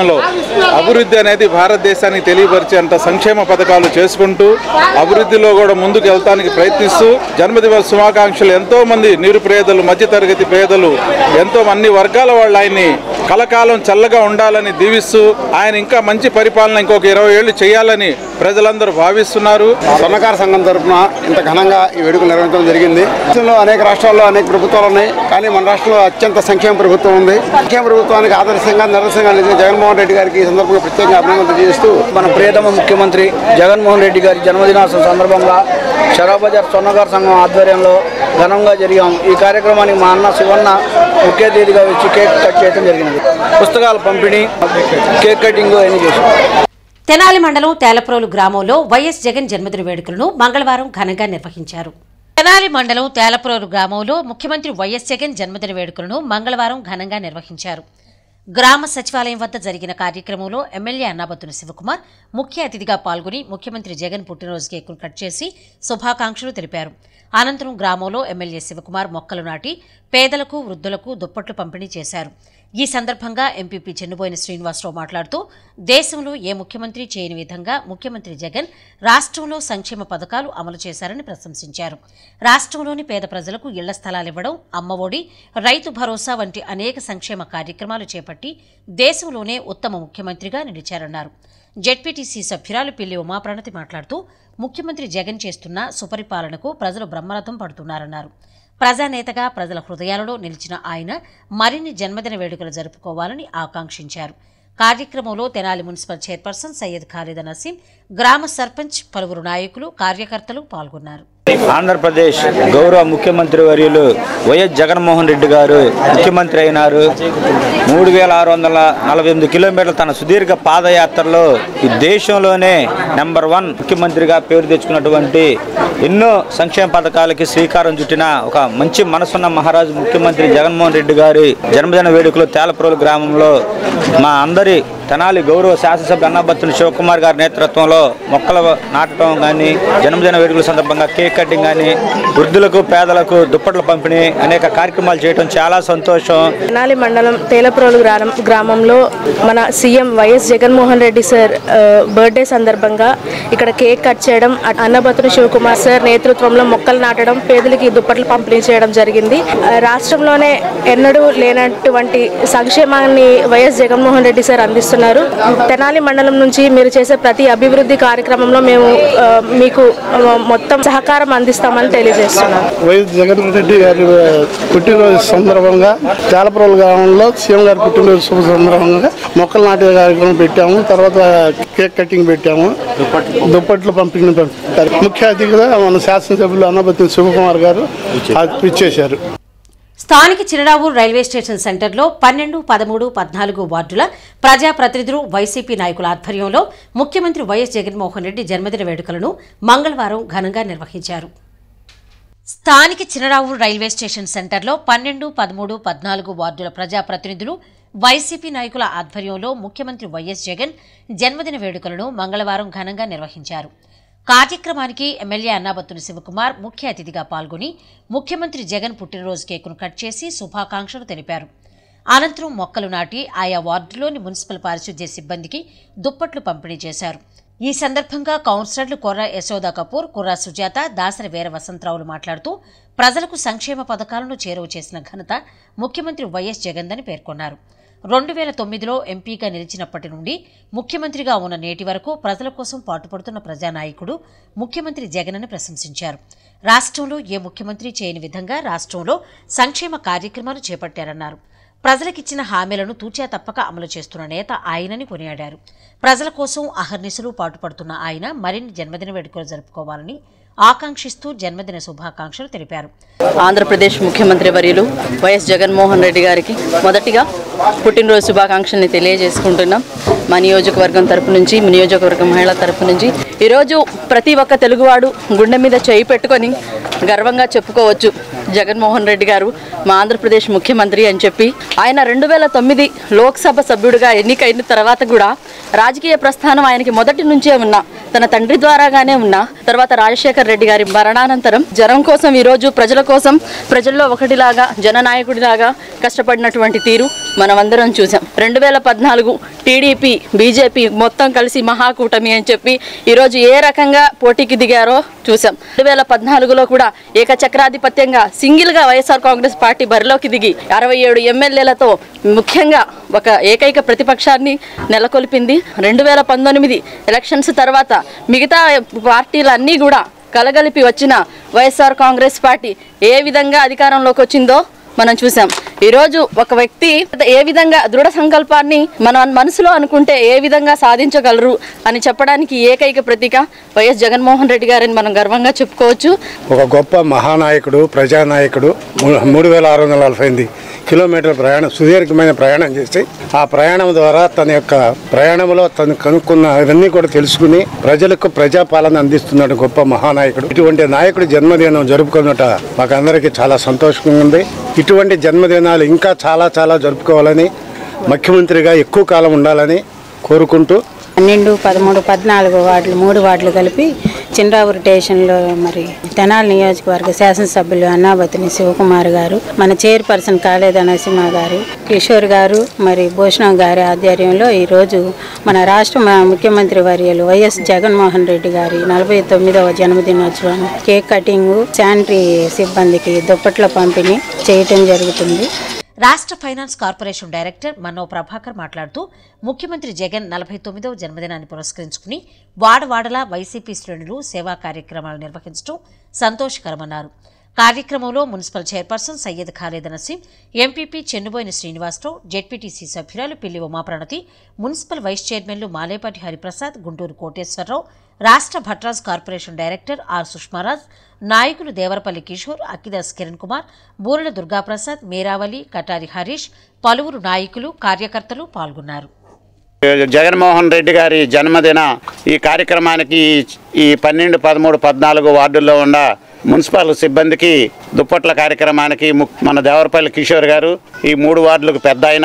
అభివృద్ధి అనేది భారతదేశానికి తెలియపరిచేంత సంక్షేమ పథకాలు చేసుకుంటూ అభివృద్ధిలో కూడా ముందుకు వెళ్తానికి ప్రయత్నిస్తూ జన్మదిన శుభాకాంక్షలు ఎంతో మంది నిరుపేదలు మధ్యతరగతి పేదలు ఎంతో అన్ని వర్గాల వాళ్ళు ఆయన్ని కలకాలం చల్లగా ఉండాలని దీవిస్తూ ఆయన ఇంకా మంచి పరిపాలన ఇంకొక ఇరవై ఏళ్ళు చేయాలని ప్రజలందరూ భావిస్తున్నారు స్వర్ణకార సంఘం తరఫున ఇంత ఘనంగా ఈ వేడుకలు నిర్వహించడం జరిగింది దేశంలో అనేక రాష్ట్రాల్లో అనేక ప్రభుత్వాలు ఉన్నాయి కానీ మన రాష్ట్రంలో అత్యంత సంక్షేమ ప్రభుత్వం ఉంది సంక్షేమ ప్రభుత్వానికి ఆదర్శంగా నిరసనగా నిలిచిన జగన్మోహన్ రెడ్డి గారికి ఈ సందర్భంగా ప్రత్యేకంగా అభినందనలు తెలియజేస్తూ మన ప్రియతమ ముఖ్యమంత్రి జగన్మోహన్ రెడ్డి గారి జన్మదినోత్సవం సందర్భంగా షరాబజార్ స్వర్ణకార సంఘం ఆధ్వర్యంలో ఘనంగా జరిగాం ఈ కార్యక్రమానికి మా అన్న శివన్న ముఖ్య అతిథిగా వచ్చి కేక్ కట్ చేయడం జరిగినది పుస్తకాల పంపిణీ కేక్ కటింగ్ అన్ని చేశాం తెనాలి మండలం తేలప్రోలు గ్రామంలో వైఎస్ జగన్ జన్మదిన వేడుకలను మంగళవారం ఘనంగా నిర్వహించారు తెనాలి మండలం తేలప్రోలు గ్రామంలో ముఖ్యమంత్రి వైఎస్ జగన్ జన్మదిన వేడుకలను మంగళవారం ఘనంగా నిర్వహించారు గ్రామ సచివాలయం వద్ద జరిగిన కార్యక్రమంలో ఎమ్మెల్యే అన్నాబత్తున శివకుమార్ ముఖ్య అతిథిగా పాల్గొని ముఖ్యమంత్రి జగన్ పుట్టినరోజు కేకును కట్ చేసి శుభాకాంక్షలు తెలిపారు అనంతరం గ్రామంలో ఎమ్మెల్యే శివకుమార్ మొక్కలు నాటి పేదలకు వృద్ధులకు దుప్పట్లు పంపిణీ చేశారు ఈ సందర్భంగా ఎంపీపీ చెన్నుబోయిన శ్రీనివాసరావు మాట్లాడుతూ దేశంలో ఏ ముఖ్యమంత్రి చేయని విధంగా ముఖ్యమంత్రి జగన్ రాష్ట్రంలో సంక్షేమ పథకాలు అమలు చేశారని ప్రశంసించారు రాష్ట్రంలోని పేద ప్రజలకు ఇళ్ల స్థలాలు ఇవ్వడం అమ్మఒడి రైతు భరోసా వంటి అనేక సంక్షేమ కార్యక్రమాలు చేపట్టి దేశంలోనే ఉత్తమ ముఖ్యమంత్రిగా నిలిచారన్నారు జెడ్పీటీసీ సభ్యురాలు పిల్లి ఉమాప్రణతి మాట్లాడుతూ ముఖ్యమంత్రి జగన్ చేస్తున్న సుపరిపాలనకు ప్రజలు బ్రహ్మరథం పడుతున్నారన్నారు ప్రజానేతగా ప్రజల హృదయాలలో నిలిచిన ఆయన మరిన్ని జన్మదిన వేడుకలు జరుపుకోవాలని ఆకాంక్షించారు కార్యక్రమంలో తెనాలి మున్సిపల్ చైర్పర్సన్ సయ్యద్ ఖాలిద్ నసీం గ్రామ సర్పంచ్ పలువురు నాయకులు కార్యకర్తలు పాల్గొన్నారు ఆంధ్రప్రదేశ్ గౌరవ ముఖ్యమంత్రి వర్యులు వైఎస్ జగన్మోహన్ రెడ్డి గారు ముఖ్యమంత్రి అయినారు మూడు వేల ఆరు వందల నలభై ఎనిమిది కిలోమీటర్ల తన సుదీర్ఘ పాదయాత్రలో ఈ దేశంలోనే నెంబర్ వన్ ముఖ్యమంత్రిగా పేరు తెచ్చుకున్నటువంటి ఎన్నో సంక్షేమ పథకాలకి శ్రీకారం చుట్టిన ఒక మంచి మనసున్న మహారాజు ముఖ్యమంత్రి జగన్మోహన్ రెడ్డి గారి జన్మదిన వేడుకలు తేలప్రోలు గ్రామంలో మా అందరి తెనాలి గౌరవ శాసనసభ్య అన్నబత్తుని శివకుమార్ గారి నేతృత్వంలో మొక్కలు నాటడం కానీ జన్మదిన వేడుకల సందర్భంగా కేక్ కటింగ్ కానీ వృద్ధులకు పేదలకు దుప్పట్ల పంపిణీ అనేక కార్యక్రమాలు చేయడం చాలా సంతోషం తెనాలి మండలం తేలప్రోలు గ్రామం గ్రామంలో మన CM YS Jaganmohan Reddy sir ఆ, బర్త్డే సందర్భంగా ఇక్కడ కేక్ కట్ చేయడం అ- అన్నబతుని శివకుమార్ సార్ నేతృత్వంలో మొక్కలు నాటడం పేదలకి దుప్పట్లు పంపిణీ చేయడం జరిగింది ఆ, రాష్ట్రంలోనే ఎన్నడూ లేనటువంటి సంక్షేమాన్ని వైఎస్ జగన్మోహన్ రెడ్డి సార్ అందిస్తున్నారు తెనాలి మండలం నుంచి మీరు చేసే ప్రతి అభివృద్ధి కార్యక్రమంలో మేము ఆ, మీకు ఆ, మొత్తం సహకారం అందిస్తామని తెలియజేస్తున్నాం వైఎస్ జగన్ రెడ్డి గారి పుట్టినరోజు సందర్భంగా తేలపురం గ్రామంలో సీఎం గారి పుట్టినరోజు శుభ సందర్భంగా మొక్కలు నాటే కార్యక్రమం పెట్టాము తర్వాత కేక్ కటింగ్ పెట్టాము దుప్పట్లు పంపిణీ పెట్టారు ముఖ్య అతిథిగా మన శాసనసభ్యులు అన్నపతి శివకుమార్ గారు ఇచ్చేశారు స్థానిక చిరడావూరు రైల్వే స్టేషన్ సెంటర్లో పన్నెండు పదమూడు పద్నాలుగు వార్డుల ప్రజాప్రతినిధులు వైసీపీ నాయకుల ఆధ్వర్యంలో ముఖ్యమంత్రి వైఎస్ జగన్మోహన్ రెడ్డి జన్మదిన వేడుకలను మంగళవారం ఘనంగా నిర్వహించారు స్థానిక చినరావూరు రైల్వే స్టేషన్ సెంటర్లో పన్నెండు పదమూడు పద్నాలుగు వార్డుల ప్రజాప్రతినిధులు వైసీపీ నాయకుల ఆధ్వర్యంలో ముఖ్యమంత్రి వైఎస్ జగన్ జన్మదిన వేడుకలను మంగళవారం ఘనంగా నిర్వహించారు కార్యక్రమానికి ఎమ్మెల్యే అన్నాబత్తుని శివకుమార్ ముఖ్య అతిథిగా పాల్గొని ముఖ్యమంత్రి జగన్ పుట్టినరోజు కేకును కట్ చేసి శుభాకాంక్షలు తెలిపారు అనంతరం మొక్కలు నాటి ఆయా వార్డులోని మున్సిపల్ పారిశుద్ధ్య సిబ్బందికి దుప్పట్లు పంపిణీ చేశారు ఈ సందర్భంగా కౌన్సిలర్లు కొర్ర యశోదా కపూర్ కుర్రా సుజాత దాసరి వీర వసంతరావులు మాట్లాడుతూ ప్రజలకు సంక్షేమ పథకాలను చేరువ చేసిన ఘనత ముఖ్యమంత్రి వైఎస్ జగన్దని పేర్కొన్నారు రెండు వేల తొమ్మిదిలో ఎంపీగా నిలిచినప్పటి నుండి ముఖ్యమంత్రిగా ఉన్న నేటి వరకు ప్రజల కోసం పాటుపడుతున్న ప్రజానాయకుడు ముఖ్యమంత్రి జగన్ అని ప్రశంసించారు రాష్ట్రంలో ఏ ముఖ్యమంత్రి చేయని విధంగా రాష్ట్రంలో సంక్షేమ కార్యక్రమాలు చేపట్టారన్నారు ప్రజలకిచ్చిన హామీలను తూచా తప్పక అమలు చేస్తున్న నేత ఆయనని కొనియాడారు ప్రజల కోసం అహర్నిశలు పాటుపడుతున్న ఆయన మరిన్ని జన్మదిన వేడుకలు జరుపుకోవాలని ఆకాంక్షిస్తూ జన్మదిన శుభాకాంక్షలు తెలిపారు ఆంధ్రప్రదేశ్ ముఖ్యమంత్రి వర్యులు వైఎస్ జగన్మోహన్ రెడ్డి గారికి మొదటిగా పుట్టినరోజు శుభాకాంక్షల్ని తెలియజేసుకుంటున్నాం మా నియోజకవర్గం తరపు నుంచి మా నియోజకవర్గం మహిళల తరపు నుంచి ఈరోజు ప్రతి ఒక్క తెలుగువాడు గుండె మీద చేయి పెట్టుకొని గర్వంగా చెప్పుకోవచ్చు జగన్మోహన్ రెడ్డి గారు మా ఆంధ్రప్రదేశ్ ముఖ్యమంత్రి అని చెప్పి ఆయన రెండు వేల తొమ్మిది లోక్సభ సభ్యుడిగా ఎన్నికైన తర్వాత కూడా రాజకీయ ప్రస్థానం ఆయనకి మొదటి నుంచే ఉన్నా తన తండ్రి ద్వారాగానే ఉన్నా తర్వాత రాజశేఖర్ రెడ్డి గారి మరణానంతరం జనం కోసం ఈరోజు ప్రజల కోసం ప్రజల్లో ఒకటిలాగా జననాయకుడిలాగా కష్టపడినటువంటి తీరు మనమందరం చూసాం రెండు వేల పద్నాలుగు టీడీపీ బీజేపీ మొత్తం కలిసి మహాకూటమి అని చెప్పి ఈరోజు ఏ రకంగా పోటీకి దిగారో చూసాం రెండు వేల పద్నాలుగులో కూడా ఏకచక్రాధిపత్యంగా సింగిల్గా వైఎస్ఆర్ కాంగ్రెస్ పార్టీ బరిలోకి దిగి అరవై ఏడు ఎమ్మెల్యేలతో ముఖ్యంగా ఒక ఏకైక ప్రతిపక్షాన్ని నెలకొల్పింది రెండు వేల పంతొమ్మిది ఎలక్షన్స్ తర్వాత మిగతా పార్టీలన్నీ కూడా కలగలిపి వచ్చిన వైఎస్ఆర్ కాంగ్రెస్ పార్టీ ఏ విధంగా అధికారంలోకి వచ్చిందో మనం చూసాం ఈరోజు ఒక వ్యక్తి ఏ విధంగా దృఢ సంకల్పాన్ని మన మనసులో అనుకుంటే ఏ విధంగా సాధించగలరు అని చెప్పడానికి ఏకైక ప్రతీక వైఎస్ జగన్మోహన్ రెడ్డి గారని మనం గర్వంగా చెప్పుకోవచ్చు ఒక గొప్ప మహానాయకుడు ప్రజానాయకుడు మూ- మూడు వేల ఆరు వందల నలభై ఎనిమిది కిలోమీటర్ల ప్రయాణం సుదీర్ఘమైన ప్రయాణం చేసి ఆ ప్రయాణం ద్వారా తన యొక్క ప్రయాణంలో తను కనుక్కున్న ఇవన్నీ కూడా తెలుసుకుని ప్రజలకు ప్రజాపాలన అందిస్తున్నాడు గొప్ప మహానాయకుడు ఇటువంటి నాయకుడి జన్మదినం జరుపుకున్నట మాకందరికీ చాలా సంతోషంగా ఉంది ఇటువంటి జన్మదినాలు ఇంకా చాలా చాలా జరుపుకోవాలని ముఖ్యమంత్రిగా ఎక్కువ కాలం ఉండాలని కోరుకుంటూ పన్నెండు పదమూడు పద్నాలుగు వార్డులు మూడు వార్డులు కలిపి చిన్రావూరు స్టేషన్లో మరి తెనాలి నియోజకవర్గ శాసనసభ్యులు అన్నాబతిని శివకుమార్ గారు మన చైర్పర్సన్ కాళేద నరసింహ గారు కిషోర్ గారు మరి భూషణం గారి ఆధ్వర్యంలో ఈరోజు మన రాష్ట్ర మ- ముఖ్యమంత్రి వర్యులు వైఎస్ జగన్మోహన్ రెడ్డి గారి నలభై తొమ్మిదవ జన్మదినోత్సవం కేక్ కటింగ్ శానిటరీ సిబ్బందికి దుప్పట్ల పంపిణీ చేయటం జరుగుతుంది రాష్ట్ర finance corporation director Mano Prabhakar మాట్లాడుతూ ముఖ్యమంత్రి జగన్ నలభై తొమ్మిదవ జన్మదినాన్ని పురస్కరించుకుని వాడవాడలా వైసీపీ శ్రేణులు సేవా కార్యక్రమాలు నిర్వహించడం సంతోషకరమన్నారు కార్యక్రమంలో municipal chairperson Syed Khaled Naseem MPP Chennuboyina Srinivasa Rao ZPTC సభ్యురాలు పిల్లి ఉమాప్రణతి మున్సిపల్ వైస్ చైర్మన్లు మాలేపాటి హరిప్రసాద్ గుంటూరు కోటేశ్వరరావు రాష్ట్ర Bhatraj corporation director R Sushmaraj నాయకులు దేవరపల్లి కిషోర్ అక్కిదాస్ కిరణ్ కుమార్ బూరెల దుర్గాప్రసాద్ మేరావలి కటారి హరీష్ పలువురు నాయకులు కార్యకర్తలు పాల్గొన్నారు జగన్మోహన్ రెడ్డి గారి జన్మదిన ఈ కార్యక్రమానికి ఈ పన్నెండు పదమూడు పద్నాలుగు వార్డుల్లో ఉన్న మున్సిపల్ సిబ్బందికి దుప్పట్ల కార్యక్రమానికి ము- మన దేవరపల్లి కిషోర్ గారు ఈ మూడు వార్డులకు పెద్ద ఆయన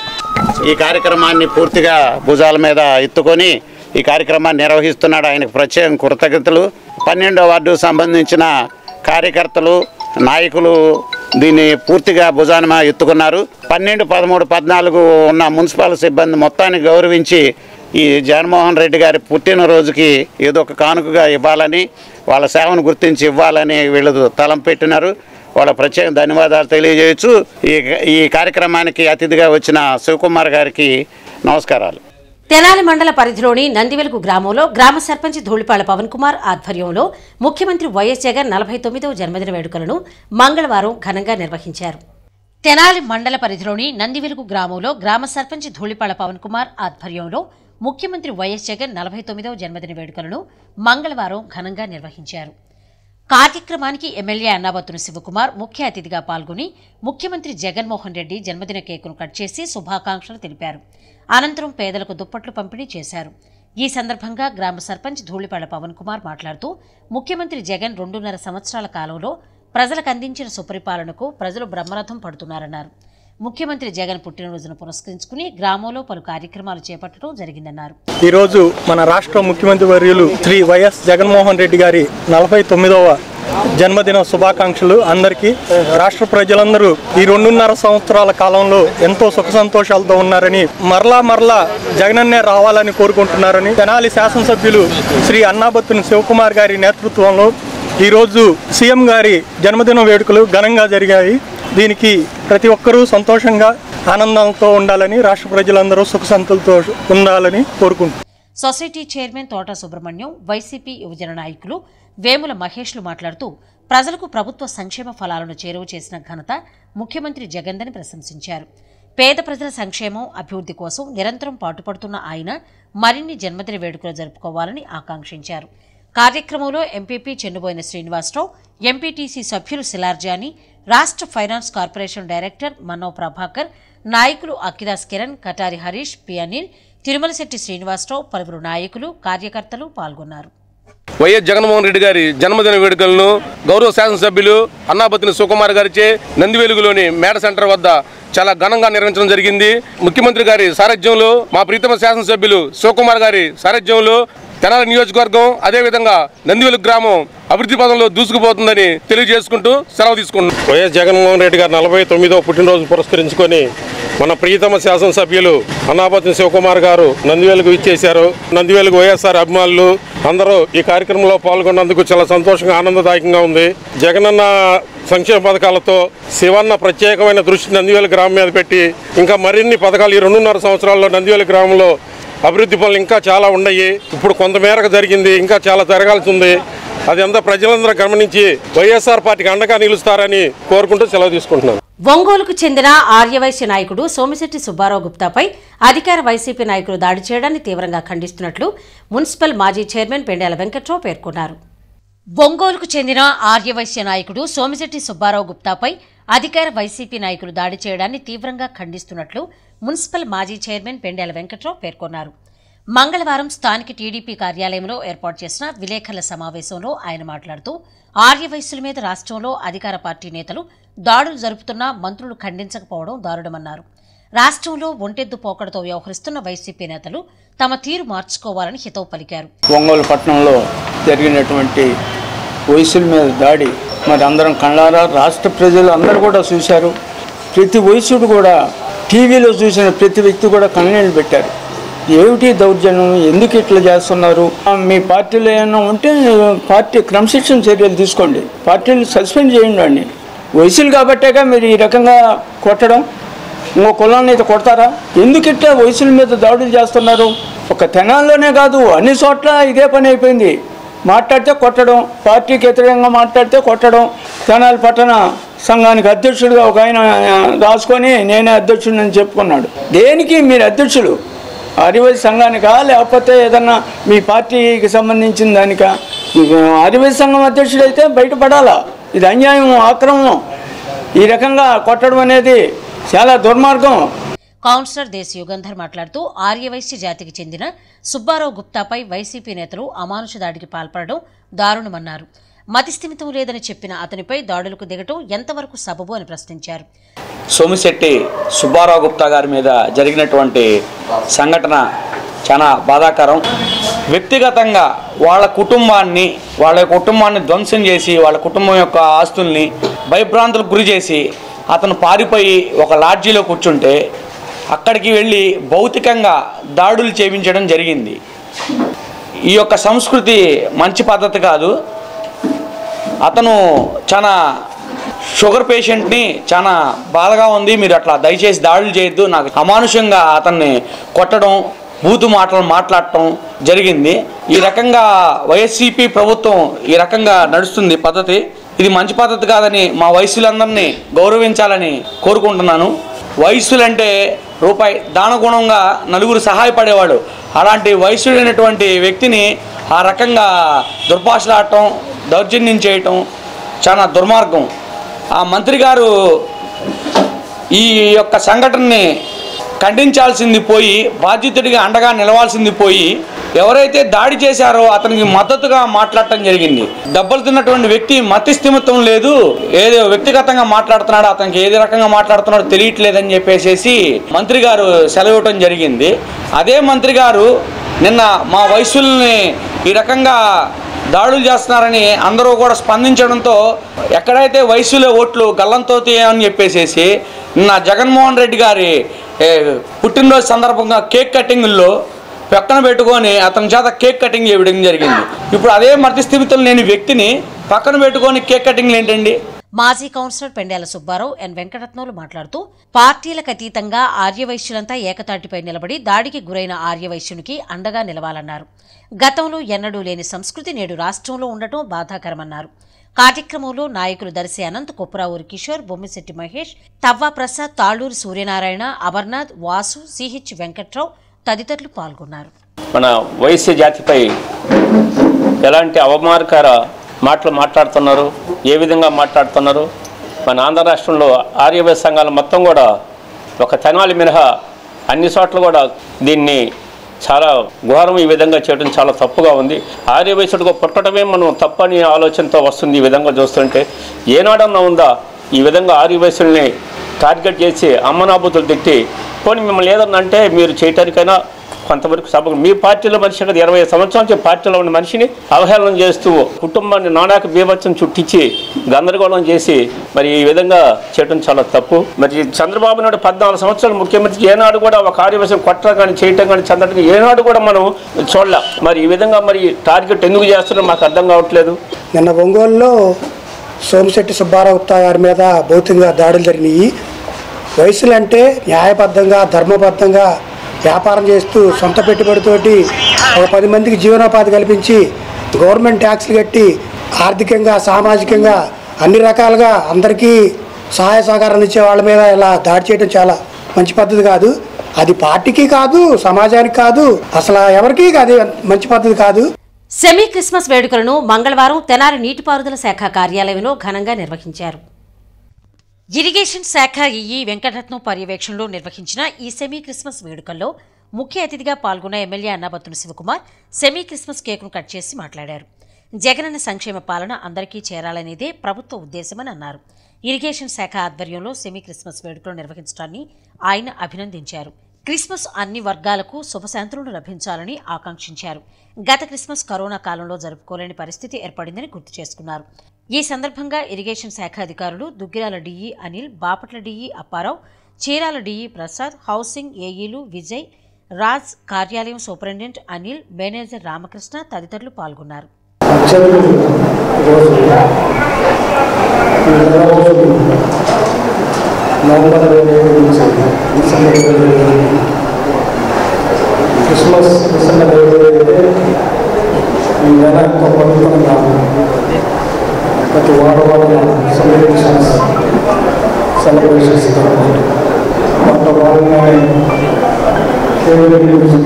ఈ కార్యక్రమాన్ని పూర్తిగా భుజాల మీద ఎత్తుకొని ఈ కార్యక్రమాన్ని నిర్వహిస్తున్నాడు ఆయనకు ప్రత్యేక కృతజ్ఞతలు పన్నెండో వార్డుకు సంబంధించిన కార్యకర్తలు నాయకులు దీన్ని పూర్తిగా భుజాన ఎత్తుకున్నారు పన్నెండు పదమూడు పద్నాలుగు ఉన్న మున్సిపల్ సిబ్బంది మొత్తాన్ని గౌరవించి ఈ జగన్మోహన్ రెడ్డి గారి పుట్టినరోజుకి ఏదో ఒక కానుకగా ఇవ్వాలని వాళ్ళ సేవను గుర్తించి ఇవ్వాలని వీళ్ళు తలం పెట్టినారు వాళ్ళ ప్రత్యేక ధన్యవాదాలు తెలియజేయచ్చు ఈ ఈ కార్యక్రమానికి అతిథిగా వచ్చిన శివకుమార్ గారికి నమస్కారాలు తెనాలి మండల పరిధిలోని నందివెలుగు గ్రామంలో గ్రామ సర్పంచ్ ధూళిపాళ పవన్ కుమార్ ఆధ్వర్యంలో ముఖ్యమంత్రి వైఎస్ జగన్ నలభై తొమ్మిదవ జన్మదిన వేడుకలను మంగళవారం ఘనంగా నిర్వహించారు తెనాలి మండల పరిధిలోని నందివెలుగు గ్రామంలో గ్రామ సర్పంచ్ ధూళిపాళ పవన్ కుమార్ ఆధ్వర్యంలో ముఖ్యమంత్రి వైఎస్ జగన్ నలభై తొమ్మిదవ జన్మదిన వేడుకలను మంగళవారం ఘనంగా నిర్వహించారు కార్యక్రమానికి ఎమ్మెల్యే అన్నాబత్తున శివకుమార్ ముఖ్య అతిథిగా పాల్గొని ముఖ్యమంత్రి జగన్మోహన్ రెడ్డి జన్మదిన కేకును కట్ చేసి శుభాకాంక్షలు తెలిపారు అనంతరం పేదలకు దుప్పట్లు పంపిణీ చేశారు ఈ సందర్భంగా గ్రామ సర్పంచ్ ధూళిపాళ పవన్ కుమార్ మాట్లాడుతూ ముఖ్యమంత్రి జగన్ రెండున్నర సంవత్సరాల కాలంలో ప్రజలకు అందించిన సుపరిపాలనకు ప్రజలు బ్రహ్మరథం పడుతున్నారన్నారు ముఖ్యమంత్రి జగన్ పుట్టినరోజును పురస్కరించుకుని గ్రామంలో పలు కార్యక్రమాలు చేపట్టడం జరిగిందన్నారు ఈరోజు మన రాష్ట్ర ముఖ్యమంత్రి వర్యులు శ్రీ వైఎస్ జగన్మోహన్ రెడ్డి గారి నలభై తొమ్మిదవ జన్మదిన శుభాకాంక్షలు అందరికీ రాష్ట్ర ప్రజలందరూ ఈ రెండున్నర సంవత్సరాల కాలంలో ఎంతో సుఖ సంతోషాలతో ఉన్నారని మరలా మరలా జగనన్నే రావాలని కోరుకుంటున్నారని తెనాలి శాసనసభ్యులు శ్రీ అన్నాబత్తుని శివకుమార్ గారి నేతృత్వంలో ఈరోజు సీఎం గారి జన్మదిన వేడుకలు ఘనంగా జరిగాయి దీనికి ప్రతి ఒక్కరూ సంతోషంగా ఆనందంతో ఉండాలని రాష్ట్ర ప్రజలందరూ సుఖ సంతులతో ఉండాలని కోరుకుంటున్నాను సొసైటీ చైర్మన్ తోట సుబ్రహ్మణ్యం వైసీపీ యువజన నాయకులు వేముల మహేష్లు మాట్లాడుతూ ప్రజలకు ప్రభుత్వ సంక్షేమ ఫలాలను చేరువ చేసిన ఘనత ముఖ్యమంత్రి జగన్దని ప్రశంసించారు పేద ప్రజల సంక్షేమం అభివృద్ధి కోసం నిరంతరం పాటుపడుతున్న ఆయన మరిన్ని జన్మదిన వేడుకలు జరుపుకోవాలని ఆకాంక్షించారు కార్యక్రమంలో ఎంపీపీ చెన్నుబోయిన శ్రీనివాసరావు ఎంపీటీసీ సభ్యులు శిలార్జాని రాష్ట్ర finance corporation director Mano Prabhakar నాయకులు అక్కిదాస్ కిరణ్ కటారి హరీష్ పి అనిల్ తిరుమలశెట్టి శ్రీనివాసరావు పలువురు నాయకులు కార్యకర్తలు పాల్గొన్నారు వైఎస్ జగన్మోహన్ రెడ్డి గారి జన్మదిన వేడుకలను గౌరవ శాసనసభ్యులు అన్నాబతిని సుకుమార్ గారిచే నందివేలుగులోని మేడ సెంటర్ వద్ద చాలా ఘనంగా నిర్వహించడం జరిగింది ముఖ్యమంత్రి గారి సారథ్యంలో మా ప్రీతమ శాసనసభ్యులు శివకుమార్ గారి సారథ్యంలో తెనాలి నియోజకవర్గం అదేవిధంగా నందివెలుగు గ్రామం అభివృద్ధి పదంలో దూసుకుపోతుందని తెలియజేసుకుంటూ సెలవు తీసుకుంటున్నాం వైఎస్ జగన్మోహన్ రెడ్డి గారు నలభై తొమ్మిదో పుట్టినరోజు పురస్కరించుకొని మన ప్రియతమ శాసనసభ్యులు అన్నాపతి శివకుమార్ గారు నందివేలుగు ఇచ్చేశారు నందివేలుగు వైఎస్ఆర్ అభిమానులు అందరూ ఈ కార్యక్రమంలో పాల్గొన్నందుకు చాలా సంతోషంగా ఆనందదాయకంగా ఉంది జగనన్న సంక్షేమ పథకాలతో శివన్న ప్రత్యేకమైన దృష్టి నందివేలు గ్రామం మీద పెట్టి ఇంకా మరిన్ని పథకాలు ఈ రెండున్నర సంవత్సరాల్లో నందివేలు గ్రామంలో అభివృద్ధి పనులు ఇంకా చాలా ఉన్నాయి ఇప్పుడు కొంతమేరకు జరిగింది ఇంకా చాలా జరగాల్సి ఉంది అది అంతా ప్రజలందరూ గమనించి వైఎస్ఆర్ పార్టీకి అండగా నిలుస్తారని కోరుకుంటూ సెలవు తీసుకుంటున్నాను ఒంగోలుకు చెందిన ఆర్యవైశ్య నాయకుడు సోమిశెట్టి సుబ్బారావు గుప్తాపై అధికార వైసీపీ నాయకులు దాడి చేయడాన్ని తీవ్రంగా ఖండిస్తున్నట్లు మున్సిపల్ మాజీ చైర్మన్ పెండేల వెంకట్రావు పేర్కొన్నారు ఒంగోలుకు చెందిన ఆర్యవైశ్య నాయకుడు సోమిశెట్టి సుబ్బారావు గుప్తాపై అధికార వైసీపీ నాయకులు దాడి చేయడాన్ని తీవ్రంగా ఖండిస్తున్నట్లు మున్సిపల్ మాజీ చైర్మన్ పెండేల వెంకట్రావు పేర్కొన్నారు మంగళవారం స్థానిక టీడీపీ కార్యాలయంలో ఏర్పాటు చేసిన విలేకరుల సమావేశంలో ఆయన మాట్లాడుతూ ఆర్యవైశ్యుల మీద రాష్ట్రంలో అధికార పార్టీ నేతలు దాడులు జరుపుతున్నా మంత్రులు ఖండించకపోవడం దారుణమన్నారు రాష్ట్రంలో ఒంటెద్దు పోకడతో వ్యవహరిస్తున్న వైసీపీ నేతలు తమ తీరు మార్చుకోవాలని హితవు పలికారు ఒంగోలు పట్టణంలో జరిగినటువంటి వయసుల మీద దాడి మరి అందరం కళ్ళారా రాష్ట్ర ప్రజలు అందరూ కూడా చూశారు ప్రతి వయసుడు కూడా టీవీలో చూసిన ప్రతి వ్యక్తి కూడా కన్నీళ్ళు పెట్టారు ఏమిటి దౌర్జన్యం ఎందుకు ఇట్లా చేస్తున్నారు ఆ, మీ పార్టీలో ఏమైనా ఉంటే పార్టీ క్రమశిక్షణ చర్యలు తీసుకోండి పార్టీలు సస్పెండ్ చేయండి వాడిని వయసులు కాబట్టేగా మీరు ఈ రకంగా కొట్టడం ఇంకో కులాన్ని అయితే కొడతారా ఎందుకు ఇట్లా వయసుల మీద దాడులు చేస్తున్నారు ఒక తెనాల్లోనే కాదు అన్ని చోట్ల ఇదే పని అయిపోయింది మాట్లాడితే కొట్టడం పార్టీకి వ్యతిరేకంగా మాట్లాడితే కొట్టడం తెనాలి పట్టణ సంఘానికి అధ్యక్షుడిగా ఒక ఆయన ఆ, రాసుకొని నేనే అధ్యక్షుడిని అని చెప్పుకున్నాడు దేనికి మీరు అధ్యక్షులు ఆదివాసీ సంఘానికా లేకపోతే ఏదన్నా మీ పార్టీకి సంబంధించిన దానికా ఆదివాసీ సంఘం అధ్యక్షుడైతే బయటపడాలా ఇది అన్యాయం ఆక్రమం ఈ రకంగా కొట్టడం అనేది చాలా దుర్మార్గం కౌన్సిలర్ దేశ్ యుగంధర్ మాట్లాడుతూ ఆర్యవైశ్య జాతికి చెందిన సుబ్బారావు గుప్తాపై వైసీపీ నేతలు అమానుష దాడికి పాల్పడడం దారుణమన్నారు మతిస్థిమితం లేదని చెప్పిన అతనిపై దాడులకు దిగటం ఎంతవరకు సబబు అని ప్రశ్నించారు సోమిశెట్టి సుబ్బారావు గుప్తా గారి మీద జరిగినటువంటి సంఘటన చాలా బాధాకరం వ్యక్తిగతంగా వాళ్ళ కుటుంబాన్ని వాళ్ళ కుటుంబాన్ని ధ్వంసం చేసి వాళ్ళ కుటుంబం యొక్క ఆస్తుల్ని భయభ్రాంతులకు గురి చేసి అతను పారిపోయి ఒక లాడ్జీలో కూర్చుంటే అక్కడికి వెళ్ళి భౌతికంగా దాడులు చేయించడం జరిగింది ఈ యొక్క సంస్కృతి మంచి పద్ధతి కాదు అతను చాలా షుగర్ పేషెంట్ని చాలా బాధగా ఉంది మీరు అట్లా దయచేసి దాడులు చేయొద్దు నాకు అమానుషంగా అతన్ని కొట్టడం బూతు మాటలు మాట్లాడటం జరిగింది ఈ రకంగా వైఎస్సిపి ప్రభుత్వం ఈ రకంగా నడుస్తుంది పద్ధతి ఇది మంచి పద్ధతి కాదని మా వయసులందరినీ గౌరవించాలని కోరుకుంటున్నాను వయసులంటే రూపాయి దానగుణంగా నలుగురు సహాయపడేవాడు అలాంటి వయసుడైనటువంటి వ్యక్తిని ఆ రకంగా దుర్భాషలాడటం దౌర్జన్యం చేయటం చాలా దుర్మార్గం ఆ మంత్రి గారు ఈ యొక్క సంఘటనని ఖండించాల్సింది పోయి బాధ్యతుడిగా అండగా నిలవాల్సింది పోయి ఎవరైతే దాడి చేశారో అతనికి మద్దతుగా మాట్లాడటం జరిగింది దెబ్బలు తిన్నటువంటి వ్యక్తి మతిస్థిమితం లేదు ఏదో వ్యక్తిగతంగా మాట్లాడుతున్నాడో అతనికి ఏది రకంగా మాట్లాడుతున్నాడో తెలియట్లేదని చెప్పేసి మంత్రి గారు సెలవివ్వటం జరిగింది అదే మంత్రి గారు నిన్న మా వయసుల్ని ఈ రకంగా దాడులు చేస్తున్నారని అందరూ కూడా స్పందించడంతో ఎక్కడైతే వయసులో ఓట్లు గల్లంతో అని చెప్పేసేసి నిన్న జగన్మోహన్ రెడ్డి గారి ఏ, పుట్టినరోజు సందర్భంగా కేక్ కటింగ్లో పక్కన పెట్టుకొని అతని చేత కేక్ కటింగ్ చేయడం జరిగింది ఇప్పుడు అదే మధ్యస్థిమితులు లేని వ్యక్తిని పక్కన పెట్టుకొని కేక్ కటింగ్లు ఏంటండి మాజీ కౌన్సిలర్ పెండేల సుబ్బారావు ఎన్ వెంకటరత్నవులు మాట్లాడుతూ పార్టీలకు అతీతంగా ఆర్యవైశ్యులంతా ఏకతాటిపై నిలబడి దాడికి గురైన ఆర్యవైశ్యునికి అండగా నిలవాలన్నారు గతంలో ఎన్నడూ లేని సంస్కృతి నేడు రాష్ట్రంలో ఉండటం బాధాకరమన్నారు కార్యక్రమంలో నాయకులు దర్శి అనంత్ కుప్రావూరి కిషోర్ బొమ్మిశెట్టి మహేష్ తవ్వా ప్రసాద్ తాళూరు సూర్యనారాయణ అమర్నాథ్ వాసు సిహెచ్ వెంకట్రావు తదితరులు పాల్గొన్నారు మన వైశ్య జాతిపై ఎలాంటి అవమానకర మాటలు మాట్లాడుతున్నారు ఏ విధంగా మాట్లాడుతున్నారు మన ఆంధ్ర రాష్ట్రంలో ఆర్యవైశ్య సంఘాలు మొత్తం కూడా ఒక తెనాలి మినహా అన్ని చోట్ల కూడా దీన్ని చాలా ఘోరం ఈ విధంగా చేయడం చాలా తప్పుగా ఉంది ఆర్యవైశ్యుడిగా పుట్టడమే మనం తప్పని ఆలోచనతో వస్తుంది ఈ విధంగా చూస్తుంటే ఏనాడన్నా ఉందా ఈ విధంగా ఆర్యవైశ్యుల్ని టార్గెట్ చేసి అమ్మనాబుతులు తిట్టి పోనీ మిమ్మల్ని ఏదన్నా అంటే మీరు చేయటానికైనా కొంతవరకు సభ మీ పార్టీలో మనిషి కదా ఇరవై సంవత్సరాల నుంచి పార్టీలో ఉన్న మనిషిని అవహేళన చేస్తూ కుటుంబాన్ని నానాక బీభత్సం చుట్టించి గందరగోళం చేసి మరి ఈ విధంగా చేయడం చాలా తప్పు మరి చంద్రబాబు నాయుడు పద్నాలుగు సంవత్సరాలు ముఖ్యమంత్రి ఏనాడు కూడా ఒక కార్యవశం కొట్టడం కానీ చేయటం కానీ చెందడం ఏనాడు కూడా మనం చూడలేం మరి ఈ విధంగా మరి టార్గెట్ ఎందుకు చేస్తున్నారో మాకు అర్థం కావట్లేదు నిన్న ఒంగోలులో సోమిశెట్టి సుబ్బారావు గుప్తా గారి మీద భౌతికంగా దాడులు జరిగినాయి వయసులు అంటే న్యాయబద్ధంగా ధర్మబద్ధంగా వ్యాపారం చేస్తూ సొంత పెట్టుబడితోటి ఒక పది మందికి జీవనోపాధి కల్పించి గవర్నమెంట్ ట్యాక్స్లు కట్టి ఆర్థికంగా సామాజికంగా అన్ని రకాలుగా అందరికీ సహాయ సహకారాలు ఇచ్చే వాళ్ళ మీద ఇలా దాడి చేయడం చాలా మంచి పద్ధతి కాదు అది పార్టీకి కాదు సమాజానికి కాదు అసలు ఎవరికీ అది మంచి పద్ధతి కాదు సెమీ క్రిస్మస్ వేడుకలను మంగళవారం తెనాలి నీటిపారుదల శాఖ కార్యాలయంలో ఘనంగా నిర్వహించారు ఇరిగేషన్ శాఖ ఈఈ వెంకటరత్నం పర్యవేక్షణలో నిర్వహించిన ఈ సెమీ క్రిస్మస్ వేడుకల్లో ముఖ్య అతిథిగా పాల్గొన్న MLA Annabathuna Siva Kumar semi Christmas కేకును కట్ చేసి మాట్లాడారు జగనన్న సంక్షేమ పాలన అందరికీ చేరాలనేదే ప్రభుత్వ ఉద్దేశమని అన్నారు ఇరిగేషన్ శాఖ ఆధ్వర్యంలో సెమీ క్రిస్మస్ వేడుకలు నిర్వహించడాన్ని ఆయన అభినందించారు క్రిస్మస్ అన్ని వర్గాలకు శుభశాంతులు లభించాలని ఆకాంక్షించారు గత క్రిస్మస్ కరోనా కాలంలో జరుపుకోలేని పరిస్థితి ఏర్పడిందని గుర్తు చేసుకున్నారు ఈ సందర్భంగా ఇరిగేషన్ శాఖ అధికారులు Duggirala DE Anil Bapatla DE Appa Rao Chirala DE Prasad housing ఏఈలు విజయ్ రాజ్ కార్యాలయం సూపరింటెండెంట్ అనిల్ మేనేజర్ రామకృష్ణ తదితరులు పాల్గొన్నారు నవంబర్ ఇరవై ఏడు నుంచి డిసెంబర్ ఇరవై ఏడు క్రిస్మస్ డిసెంబర్ ఇరవై ఏడు ఈ నెల ఎంతో పవిత్రంగా ప్రతి వారం వారం సెలబ్రేషన్స్ సెలబ్రేషన్స్ దాంట్లో భాగంగానే కేవలం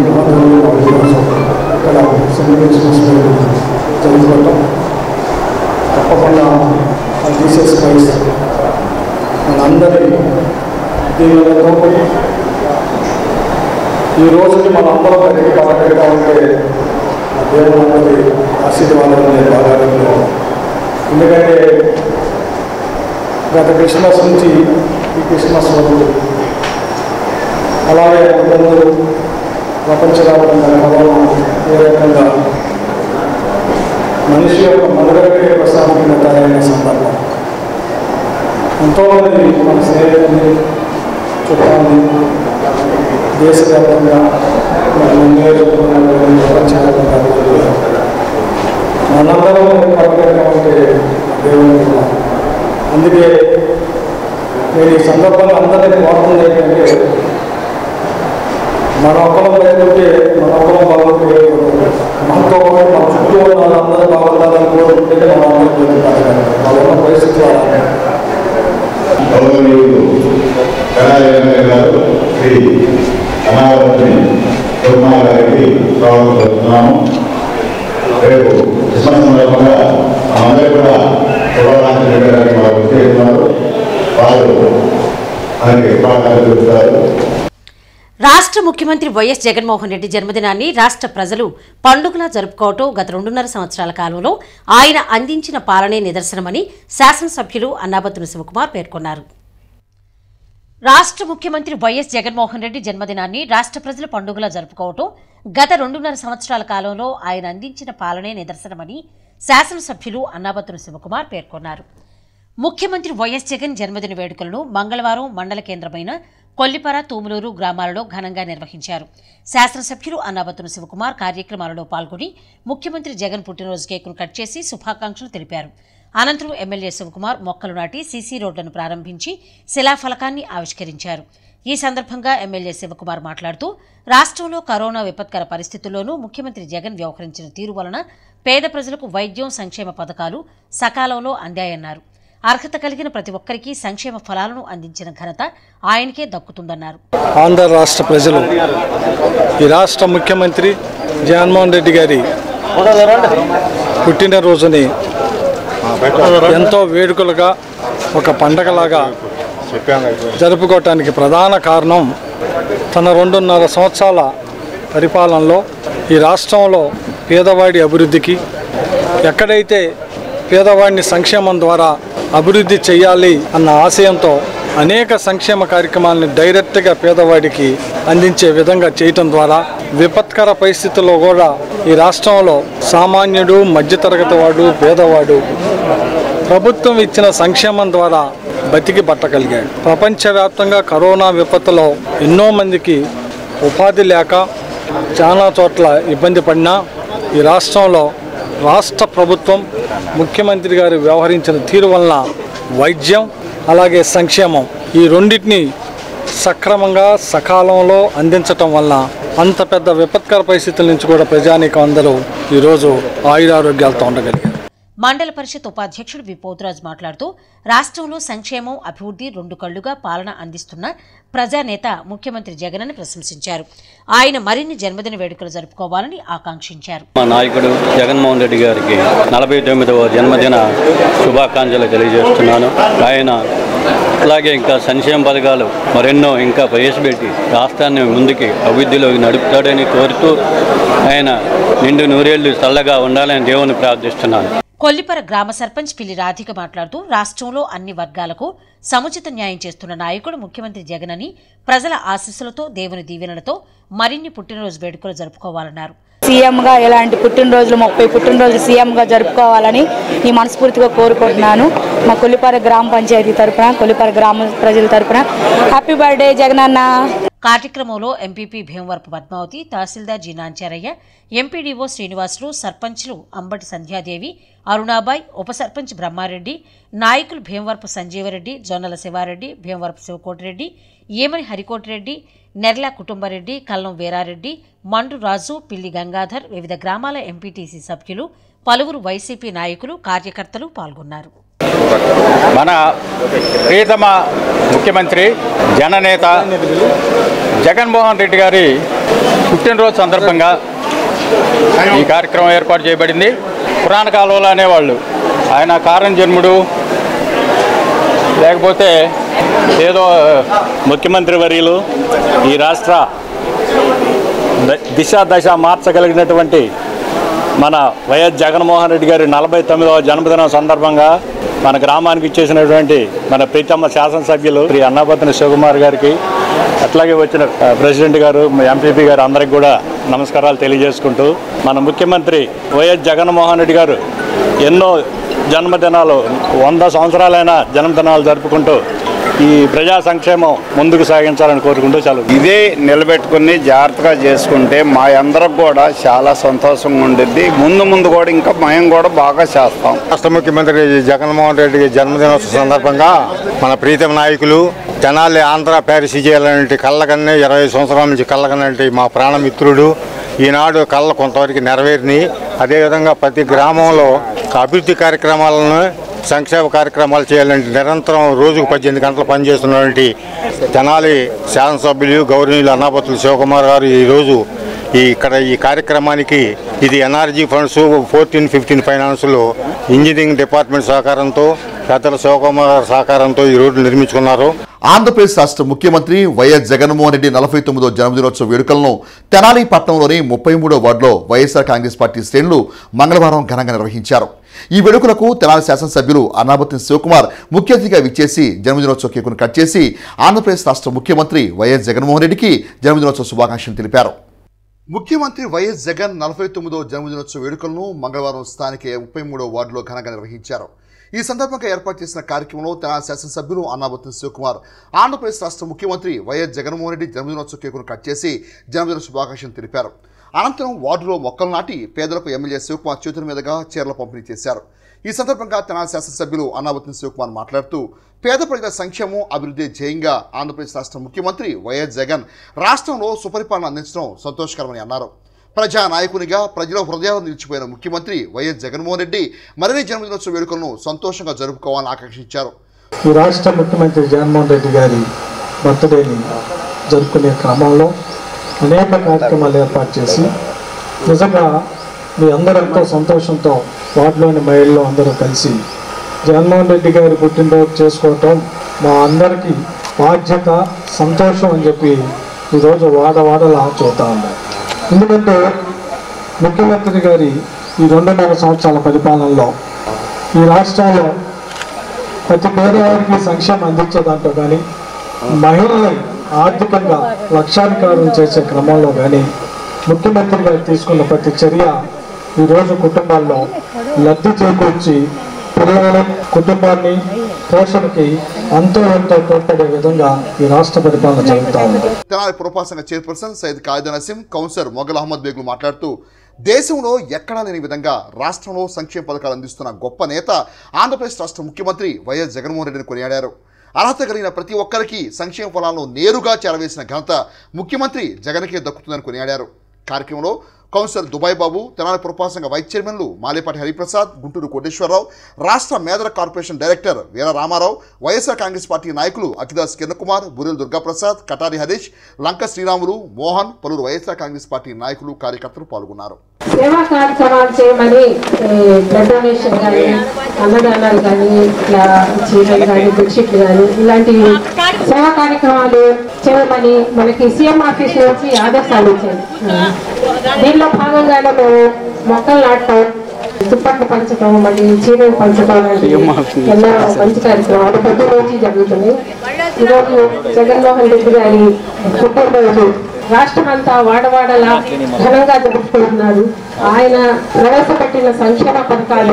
ఇక్కడ సెలబ్రేషన్స్ జరుగుతుంటాం తప్పకుండా జీసస్ క్రైస్ట్ మనందరి దీనితో ఈ రోజుని మనందరం బయటికి బలపెడతా ఉంటే దేవుడు అన్నది ఆశీర్వాదం నేను బాగా నమ్ముతున్నాను. ఎందుకంటే గత క్రిస్మస్ నుంచి ఈ క్రిస్మస్ వరకు అలాగే అందరూ ప్రపంచవ్యాప్తంగా కరోనా ఏ రకంగా మనిషి యొక్క మనుగడకే ప్రశాంతంగా తయారైన సందర్భం ఎంతోమంది మన స్నేహితుల్ని చుట్టాలని దేశవ్యాప్తంగా మన నియోజకవర్గంలో ప్రపంచవ్యాప్తంగా వెళ్ళారు. మనందరం పరకంగా ఉంటే దేవుని కృప. అందుకే నేను ఈ సందర్భంగా అందరినీ కోరుతుంది ఏంటంటే మన ఒక్కరం లేకుంటే మన ఒక్కరం బాగుంటే మనతో పాటు మన చుట్టూ ఉన్న వాళ్ళందరూ బాగుండాలని కోరుకుంటే మనం అందరూ బాగుంటారు వాళ్ళ ఉన్న పరిస్థితి వాళ్ళ గౌరవనీయులు కళాయ ఎమ్మెల్యే గారు శ్రీ అనావతిని కుర్మా గారికి స్వాగతం చెప్తున్నాము రేపు క్రిస్మస్ సందర్భంగా మనందరూ కూడా శుభాకాంక్షలు పెట్టడానికి వారు వచ్చేస్తున్నారు వారు మనకి శుభాకాంక్షలు చెప్తారు రాష్ట్ర ముఖ్యమంత్రి వైఎస్ జగన్మోహన్ రెడ్డి జన్మదినాన్ని రాష్ట్ర ప్రజలు పండుగలా జరుపుకోవటం గత రెండున్నర సంవత్సరాల కాలంలో ఆయన అందించిన పాలనే నిదర్శనమని శాసనసభ్యులు అన్నాబత్తున శివకుమార్ పేర్కొన్నారు రాష్ట్ర ముఖ్యమంత్రి వైఎస్ జగన్మోహన్ రెడ్డి జన్మదినాన్ని రాష్ట్ర ప్రజలు పండుగలా జరుపుకోవటం గత రెండున్నర సంవత్సరాల కాలంలో ఆయన అందించిన పాలనే నిదర్శనమని శాసనసభ్యులు అన్నాబత్తున శివకుమార్ పేర్కొన్నారు ముఖ్యమంత్రి వైఎస్ జగన్ జన్మదిన వేడుకలను మంగళవారం మండల కేంద్రమైన కొల్లిపర తూములూరు గ్రామాలలో ఘనంగా నిర్వహించారు శాసనసభ్యులు అన్నాబత్తున శివకుమార్ కార్యక్రమాలలో పాల్గొని ముఖ్యమంత్రి జగన్ పుట్టినరోజు కేకును కట్ చేసి శుభాకాంక్షలు తెలిపారు అనంతరం ఎమ్మెల్యే శివకుమార్ మొక్కలు నాటి సీసీ రోడ్లను ప్రారంభించి శిలాఫలకాన్ని ఆవిష్కరించారు ఈ సందర్భంగా ఎమ్మెల్యే శివకుమార్ మాట్లాడుతూ రాష్ట్రంలో కరోనా విపత్కర పరిస్థితుల్లోనూ ముఖ్యమంత్రి జగన్ వ్యవహరించిన తీరు వలన పేద ప్రజలకు వైద్యం సంక్షేమ పథకాలు సకాలంలో అందాయన్నారు అర్హత కలిగిన ప్రతి ఒక్కరికి సంక్షేమ ఫలాలను అందించిన ఘనత ఆయనకే దక్కుతుందన్నారు ఆంధ్ర రాష్ట్ర ప్రజలు ఈ రాష్ట్ర ముఖ్యమంత్రి జగన్మోహన్ రెడ్డి గారి పుట్టినరోజుని ఎంతో వేడుకలుగా ఒక పండగలాగా జరుపుకోవటానికి ప్రధాన కారణం తన రెండున్నర సంవత్సరాల పరిపాలనలో ఈ రాష్ట్రంలో పేదవాడి అభివృద్ధికి ఎక్కడైతే పేదవాడిని సంక్షేమం ద్వారా అభివృద్ధి చేయాలి అన్న ఆశయంతో అనేక సంక్షేమ కార్యక్రమాలను డైరెక్ట్గా పేదవాడికి అందించే విధంగా చేయటం ద్వారా విపత్కర పరిస్థితుల్లో కూడా ఈ రాష్ట్రంలో సామాన్యుడు మధ్యతరగతి వాడు పేదవాడు ప్రభుత్వం ఇచ్చిన సంక్షేమం ద్వారా బతికి పట్టగలిగాడు ప్రపంచవ్యాప్తంగా కరోనా విపత్తులో ఎన్నో మందికి ఉపాధి లేక చాలా చోట్ల ఇబ్బంది పడినా ఈ రాష్ట్రంలో రాష్ట్ర ప్రభుత్వం ముఖ్యమంత్రి గారు వ్యవహరించిన తీరు వలన వైద్యం అలాగే సంక్షేమం ఈ రెండింటిని సక్రమంగా సకాలంలో అందించటం వలన అంత పెద్ద విపత్కర పరిస్థితుల నుంచి కూడా ప్రజానీకం అందరూ ఈరోజు ఆయురారోగ్యాలతో ఉండగలిగారు మండల పరిషత్ ఉపాధ్యక్షుడు వి పోతురాజు మాట్లాడుతూ రాష్ట్రంలో సంక్షేమం అభివృద్ధి రెండు కళ్లుగా పాలన అందిస్తున్న ప్రజానేత ముఖ్యమంత్రి జగన్ అని ప్రశంసించారు ఆయన మరిన్ని జన్మదిన వేడుకలు జరుపుకోవాలని ఆకాంక్షించారు మా నాయకుడు జగన్మోహన్ రెడ్డి గారికి నలభై తొమ్మిదవ జన్మదిన శుభాకాంక్షలు తెలియజేస్తున్నాను ఆయన అలాగే ఇంకా సంక్షేమ పథకాలు మరెన్నో ఇంకా ప్రవేశపెట్టి రాష్ట్రాన్ని ముందుకి అభివృద్ధిలోకి నడుపుతాడని కోరుతూ ఆయన నిండు నూరేళ్లు చల్లగా ఉండాలని దేవుని ప్రార్థిస్తున్నాను కొల్లిపర గ్రామ సర్పంచ్ పిల్లి రాధిక మాట్లాడుతూ రాష్ట్రంలో అన్ని వర్గాలకు సముచిత న్యాయం చేస్తున్న నాయకుడు ముఖ్యమంత్రి జగన్ అని ప్రజల ఆశీస్సులతో దేవుని దీవెనలతో మరిన్ని పుట్టినరోజు వేడుకలు జరుపుకోవాలన్నారు సీఎంగా ఇలాంటి పుట్టినరోజులు ముప్పై పుట్టినరోజులు సీఎంగా జరుపుకోవాలని ఈ మనస్ఫూర్తిగా కోరుకుంటున్నాను మా కొల్లిపార గ్రామ పంచాయతీ తరపున కొల్లిపార గ్రామ ప్రజల తరపున హ్యాపీ బర్త్డే జగనన్న కార్యక్రమంలో ఎంపీపీ భీమవరపు పద్మావతి తహసీల్దార్ జీనాంచారయ్య ఎంపీడీఓ శ్రీనివాసులు సర్పంచ్లు అంబటి సంధ్యాదేవి అరుణాబాయ్ ఉప సర్పంచ్ బ్రహ్మారెడ్డి నాయకులు భీమవరపు సంజీవరెడ్డి జొన్నల శివారెడ్డి భీమవరపు శివకోటిరెడ్డి ఏమని హరికోటిరెడ్డి నెర్ల కుటుంబరెడ్డి కల్లం వీరారెడ్డి మండు రాజు పిల్లి గంగాధర్ వివిధ గ్రామాల ఎంపీటీసీ సభ్యులు పలువురు వైసీపీ నాయకులు కార్యకర్తలు పాల్గొన్నారు మన ప్రియతమ ముఖ్యమంత్రి జననేత జగన్మోహన్ రెడ్డి గారి పుట్టినరోజు సందర్భంగా ఈ కార్యక్రమం ఏర్పాటు చేయబడింది పురాణ కాలంలో అనేవాళ్ళు ఆయన కారణ జన్ముడు లేకపోతే ఏదో ముఖ్యమంత్రి వర్యులు ఈ రాష్ట్ర ద- దిశ దశ మార్చగలిగినటువంటి మన వైఎస్ జగన్మోహన్ రెడ్డి గారి నలభై తొమ్మిదవ జన్మదినం సందర్భంగా మన గ్రామానికి ఇచ్చేసినటువంటి మన ప్రీతమ్మ శాసనసభ్యులు శ్రీ అన్నాపతిని శివకుమార్ గారికి అట్లాగే వచ్చిన ఆ, ప్రెసిడెంట్ గారు ఎంపీపీ గారు అందరికి కూడా నమస్కారాలు తెలియజేసుకుంటూ మన ముఖ్యమంత్రి వైఎస్ జగన్మోహన్ రెడ్డి గారు ఎన్నో జన్మదినాలు వంద సంవత్సరాలైన జన్మదినాలు జరుపుకుంటూ ఈ ప్రజా సంక్షేమం ముందుకు సాగించాలని కోరుకుంటూ చాలా ఇదే నిలబెట్టుకుని జాగ్రత్తగా చేసుకుంటే మా అందరికి కూడా చాలా సంతోషంగా ఉండిద్ది ముందు ముందు కూడా ఇంకా మేము కూడా బాగా చేస్తాం రాష్ట్ర ముఖ్యమంత్రి జగన్మోహన్ రెడ్డి జన్మదినోత్సవ సందర్భంగా మన ప్రీతం నాయకులు తెనాలి ఆంధ్ర ప్యారిస్ చేయాలంటే కళ్ళకన్నే ఇరవై సంవత్సరాల నుంచి కళ్ళకన్నంటే మా ప్రాణమిత్రుడు ఈనాడు కళ్ళ కొంతవరకు నెరవేరిని అదేవిధంగా ప్రతి గ్రామంలో అభివృద్ధి కార్యక్రమాలను సంక్షేమ కార్యక్రమాలు చేయాలంటే నిరంతరం రోజుకు పద్దెనిమిది గంటలు పనిచేస్తున్నటువంటి తెనాలి శాసనసభ్యులు గౌరవనీయులు అన్నాపతులు శివకుమార్ గారు ఈరోజు ఈ ఇక్కడ ఈ కార్యక్రమానికి ఇది ఎన్ఆర్జీ ఫండ్స్ ఫోర్టీన్ ఫిఫ్టీన్ ఫైనాన్స్లో ఇంజనీరింగ్ డిపార్ట్మెంట్ సహకారంతో పెద్దల శివకుమార్ గారి సహకారంతో ఈ రోడ్లు నిర్మించుకున్నారు ఆంధ్రప్రదేశ్ రాష్ట్ర ముఖ్యమంత్రి వైఎస్ జగన్మోహన్ రెడ్డి నలభై తొమ్మిదో జన్మదినోత్సవ వేడుకలను తెనాలి పట్టణంలోని ముప్పై మూడో వార్డులో వైఎస్ఆర్ కాంగ్రెస్ పార్టీ శ్రేణులు మంగళవారం ఘనంగా నిర్వహించారు ఈ వేడుకలకు తెనాలి శాసనసభ్యులు అన్నాబత్తి శివకుమార్ ముఖ్య అతిథిగా విచ్చేసి జన్మదినోత్సవ కేకును కట్ చేసి ఆంధ్రప్రదేశ్ రాష్ట్ర ముఖ్యమంత్రి వైఎస్ జగన్మోహన్ రెడ్డికి జన్మదినోత్సవ శుభాకాంక్షలు తెలిపారు ముఖ్యమంత్రి వైఎస్ జగన్ నలభై తొమ్మిదో జన్మదినోత్సవ వేడుకలను మంగళవారం స్థానిక ముప్పై మూడో వార్డులో ఘనంగా నిర్వహించారు ఈ సందర్భంగా ఏర్పాటు చేసిన కార్యక్రమంలో తెలంగాణ శాసనసభ్యులు అన్నాబత్తిన శివకుమార్ ఆంధ్రప్రదేశ్ రాష్ట్ర ముఖ్యమంత్రి వైఎస్ జగన్మోహన్ రెడ్డి జన్మదినోత్సవ కేకును కట్ చేసి జన్మదిన శుభాకాంక్షలు తెలిపారు అనంతరం వార్డులో మొక్కలు నాటి పేదలకు ఎమ్మెల్యే శివకుమార్ చేతుల మీదుగా చీరల పంపిణీ చేశారు ఈ సందర్భంగా తెలంగాణ శాసనసభ్యులు అన్నాబత్తిన శివకుమార్ మాట్లాడుతూ పేద ప్రజల సంక్షేమం అభివృద్ధి ధ్యేయంగా ఆంధ్రప్రదేశ్ రాష్ట్ర ముఖ్యమంత్రి వైఎస్ జగన్ రాష్ట్రంలో సుపరిపాలన అందించడం సంతోషకరమని అన్నారు ప్రజా నాయకునిగా ప్రజల హృదయాలు నిలిచిపోయిన ముఖ్యమంత్రి వైఎస్ జగన్మోహన్ రెడ్డి మరిన్ని జన్మదినోత్సవ వేడుకలను సంతోషంగా జరుపుకోవాలని ఆకాంక్షించారు ఈ రాష్ట్ర ముఖ్యమంత్రి జగన్మోహన్ రెడ్డి గారి బర్త్డేని జరుపుకునే క్రమంలో అనేక కార్యక్రమాలు ఏర్పాటు చేసి నిజంగా మీ అందరూ ఎంతో సంతోషంతో వార్డులోని మహిళలు అందరూ కలిసి జగన్మోహన్ రెడ్డి గారి పుట్టినరోజు చేసుకోవటం మా అందరికీ బాధ్యత సంతోషం అని చెప్పి ఈరోజు వాడ వాడలా చూస్తూ ఉన్నాం ఎందుకంటే ముఖ్యమంత్రి గారి ఈ రెండున్నర సంవత్సరాల పరిపాలనలో ఈ రాష్ట్రంలో ప్రతి పేదవారికి సంక్షేమం అందించే దాంట్లో కానీ మహిళల్ని ఆర్థికంగా లక్షాధికారం చేసే క్రమంలో కానీ ముఖ్యమంత్రి గారు తీసుకున్న ప్రతి చర్య ఈరోజు కుటుంబాల్లో లబ్ధి చేకూర్చి పిల్లలను కుటుంబాన్ని పోషణకి ఎంతో ఎంతో తోడ్పడే విధంగా ఈ రాష్ట్ర పరిపాలన జరుగుతూ ఉంది తెనాలి పురపాలక చైర్పర్సన్ సయ్యద్ కాయిదా నసీం కౌన్సిలర్ మొగల్ అహ్మద్ బేగులు మాట్లాడుతూ దేశంలో ఎక్కడా లేని విధంగా రాష్ట్రంలో సంక్షేమ పథకాలు అందిస్తున్న గొప్ప నేత ఆంధ్రప్రదేశ్ రాష్ట్ర ముఖ్యమంత్రి వైఎస్ జగన్మోహన్ రెడ్డిని కొనియాడారు అర్హత కలిగిన ప్రతి ఒక్కరికి సంక్షేమ ఫలాలను నేరుగా చేరవేసిన ఘనత ముఖ్యమంత్రి జగన్కే దక్కుతుందని కొనియాడారు కార్యక్రమంలో కౌన్సిలర్ దుబాయ్ బాబు తెనాలి పురపాలక వైస్ చైర్మన్లు మాలేపాటి హరిప్రసాద్ గుంటూరు కోటేశ్వరరావు రాష్ట్ర Medara corporation director Veera Rama Rao YSR Congress party నాయకులు అఖిదాస్ కిరణకుమార్ బురెల్ దుర్గాప్రసాద్ కటారి హరీష్ లంక శ్రీరాములు మోహన్ పలువురు వైఎస్ఆర్ కాంగ్రెస్ పార్టీ నాయకులు కార్యకర్తలు పాల్గొన్నారు సేవా కార్యక్రమాలు చేయమని ఈ, బ్లడ్ డొనేషన్ కానీ అన్నదానాలు కానీ ఇట్లా చీరలు కానీ బెడ్షీట్లు కానీ ఇలాంటి సేవా కార్యక్రమాలు చేయమని మనకి సీఎం ఆఫీస్ నుంచి ఆదేశాలు ఇచ్చాయి దీనిలో భాగంగానే మేము మొక్కలు నాటడం దుప్పట్లు పంచడం మళ్ళీ చీరలు పంచడం లాంటి ఎన్నో మంచి కార్యక్రమాలు ప్రతి రోజు జరుగుతున్నాయి ఈరోజు జగన్మోహన్ రెడ్డి గారి పుట్టినరోజు రాష్ట్రమంతా వాడవాడలా ఘనంగా జరుపుకుంటున్నారు ఆయన ప్రవేశపెట్టిన సంక్షేమ పథకాలు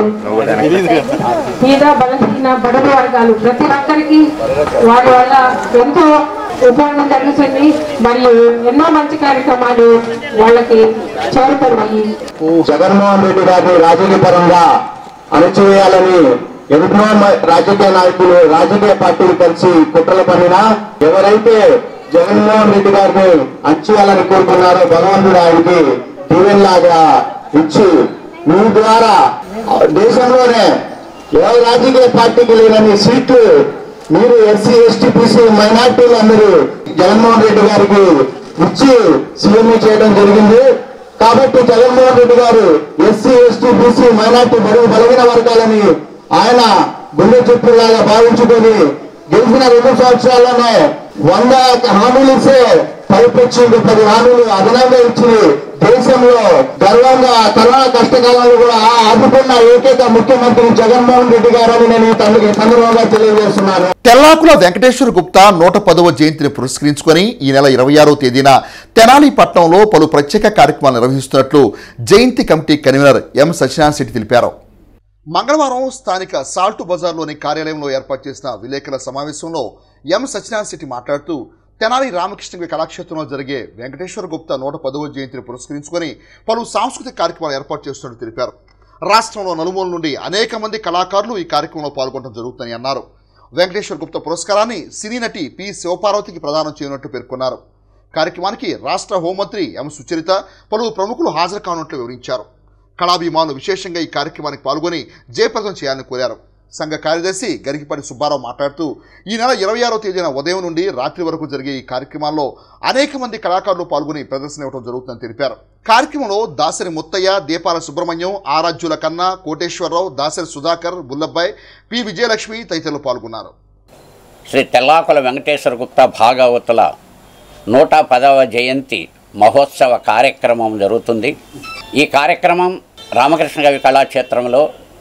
పేద బలహీన బడుగు వర్గాలు ప్రతి ఒక్కరికి వారి వల్ల ఎంతో ఉపయోగం జరుగుతుంది మరియు ఎన్నో మంచి కార్యక్రమాలు వాళ్ళకి చేరుతున్నాయి జగన్మోహన్ రెడ్డి గారిని రాజకీయ పరంగా అణచివేయాలని ఎన్నో మ- రాజకీయ నాయకులు రాజకీయ పార్టీలు కలిసి కుట్రలు పడినా ఎవరైతే జగన్మోహన్ రెడ్డి గారిని అణచివేయాలని కోరుకున్నారో భగవంతుడు ఆయనకి దీవెనలాగా ఇచ్చి మీ ద్వారా దేశంలోనే ఏ రాజకీయ పార్టీకి లేనని సీట్లు మీరు ఎస్సీ ఎస్టీ బీసీ మైనార్టీలు అందరూ జగన్మోహన్ రెడ్డి గారికి ఇచ్చి సీఎం చేయడం జరిగింది కాబట్టి జగన్మోహన్ రెడ్డి గారు ఎస్సీ ఎస్టీ బీసీ మైనార్టీ బరువు బలగిన వర్గాలని ఆయన గుండె చెప్పులాగా భావించుకొని గెలిచిన రెండు సంవత్సరాల్లోనే వంద హామీలు ఇస్తే పైపెచ్చి ఇంకో పది హామీలు అదనంగా ఇచ్చి దేశంలో గర్వంగా కరోనా కష్టకాలంలో కూడా ఆదుకున్న ఏకైక ముఖ్యమంత్రి జగన్మోహన్ రెడ్డి గారని నేను ఈ సంద- ఈ సందర్భంగా తెలియజేస్తున్నాను తెల్లాకుల వెంకటేశ్వర గుప్తా నూట పదవ జయంతిని పురస్కరించుకొని ఈ నెల ఇరవై ఆరో తేదీన తెనాలి పట్టణంలో పలు ప్రత్యేక కార్యక్రమాలు నిర్వహిస్తున్నట్లు జయంతి committee convener M Satyanarayana Setty తెలిపారు మంగళవారం స్థానిక సాల్టు బజార్లోని కార్యాలయంలో ఏర్పాటు చేసిన విలేకరుల సమావేశంలో ఎం సత్యనారాయణ శెట్టి మాట్లాడుతూ తెనాలి రామకృష్ణ కళాక్షేత్రంలో జరిగే వెంకటేశ్వర గుప్తా నూట పదవ జయంతిని పురస్కరించుకొని పలు సాంస్కృతిక కార్యక్రమాలు ఏర్పాటు చేస్తున్నట్టు తెలిపారు రాష్ట్రంలో నలుమూల నుండి అనేక మంది కళాకారులు ఈ కార్యక్రమంలో పాల్గొనడం జరుగుతుందని అన్నారు వెంకటేశ్వర గుప్తా పురస్కారాన్ని సినీ నటి పి శివపార్వతికి ప్రదానం చేయనున్నట్టు పేర్కొన్నారు కార్యక్రమానికి రాష్ట్ర హోంమంత్రి ఎం సుచరిత పలువురు ప్రముఖులు హాజరు కానున్నట్లు వివరించారు కళాభిమానులు విశేషంగా ఈ కార్యక్రమానికి పాల్గొని జయప్రదం చేయాలని కోరారు సంఘ కార్యదర్శి గరికిపల్లి సుబ్బారావు మాట్లాడుతూ ఈ నెల ఇరవై ఆరో తేదీన ఉదయం నుండి రాత్రి వరకు జరిగే ఈ కార్యక్రమాల్లో అనేక మంది కళాకారులు పాల్గొని ప్రదర్శన ఇవ్వడం జరుగుతుందని తెలిపారు కార్యక్రమంలో దాసరి ముత్తయ్య దీపాల సుబ్రహ్మణ్యం ఆరాధ్యుల కన్నా కోటేశ్వరరావు దాసరి సుధాకర్ బుల్లబ్బాయ్ పి విజయలక్ష్మి తదితరులు పాల్గొన్నారు శ్రీ తెల్లాకుల వెంకటేశ్వర గుప్తా భాగవతుల నూట పదవ జయంతి మహోత్సవ కార్యక్రమం జరుగుతుంది ఈ కార్యక్రమం రామకృష్ణ కవి కళాక్షేత్రంలో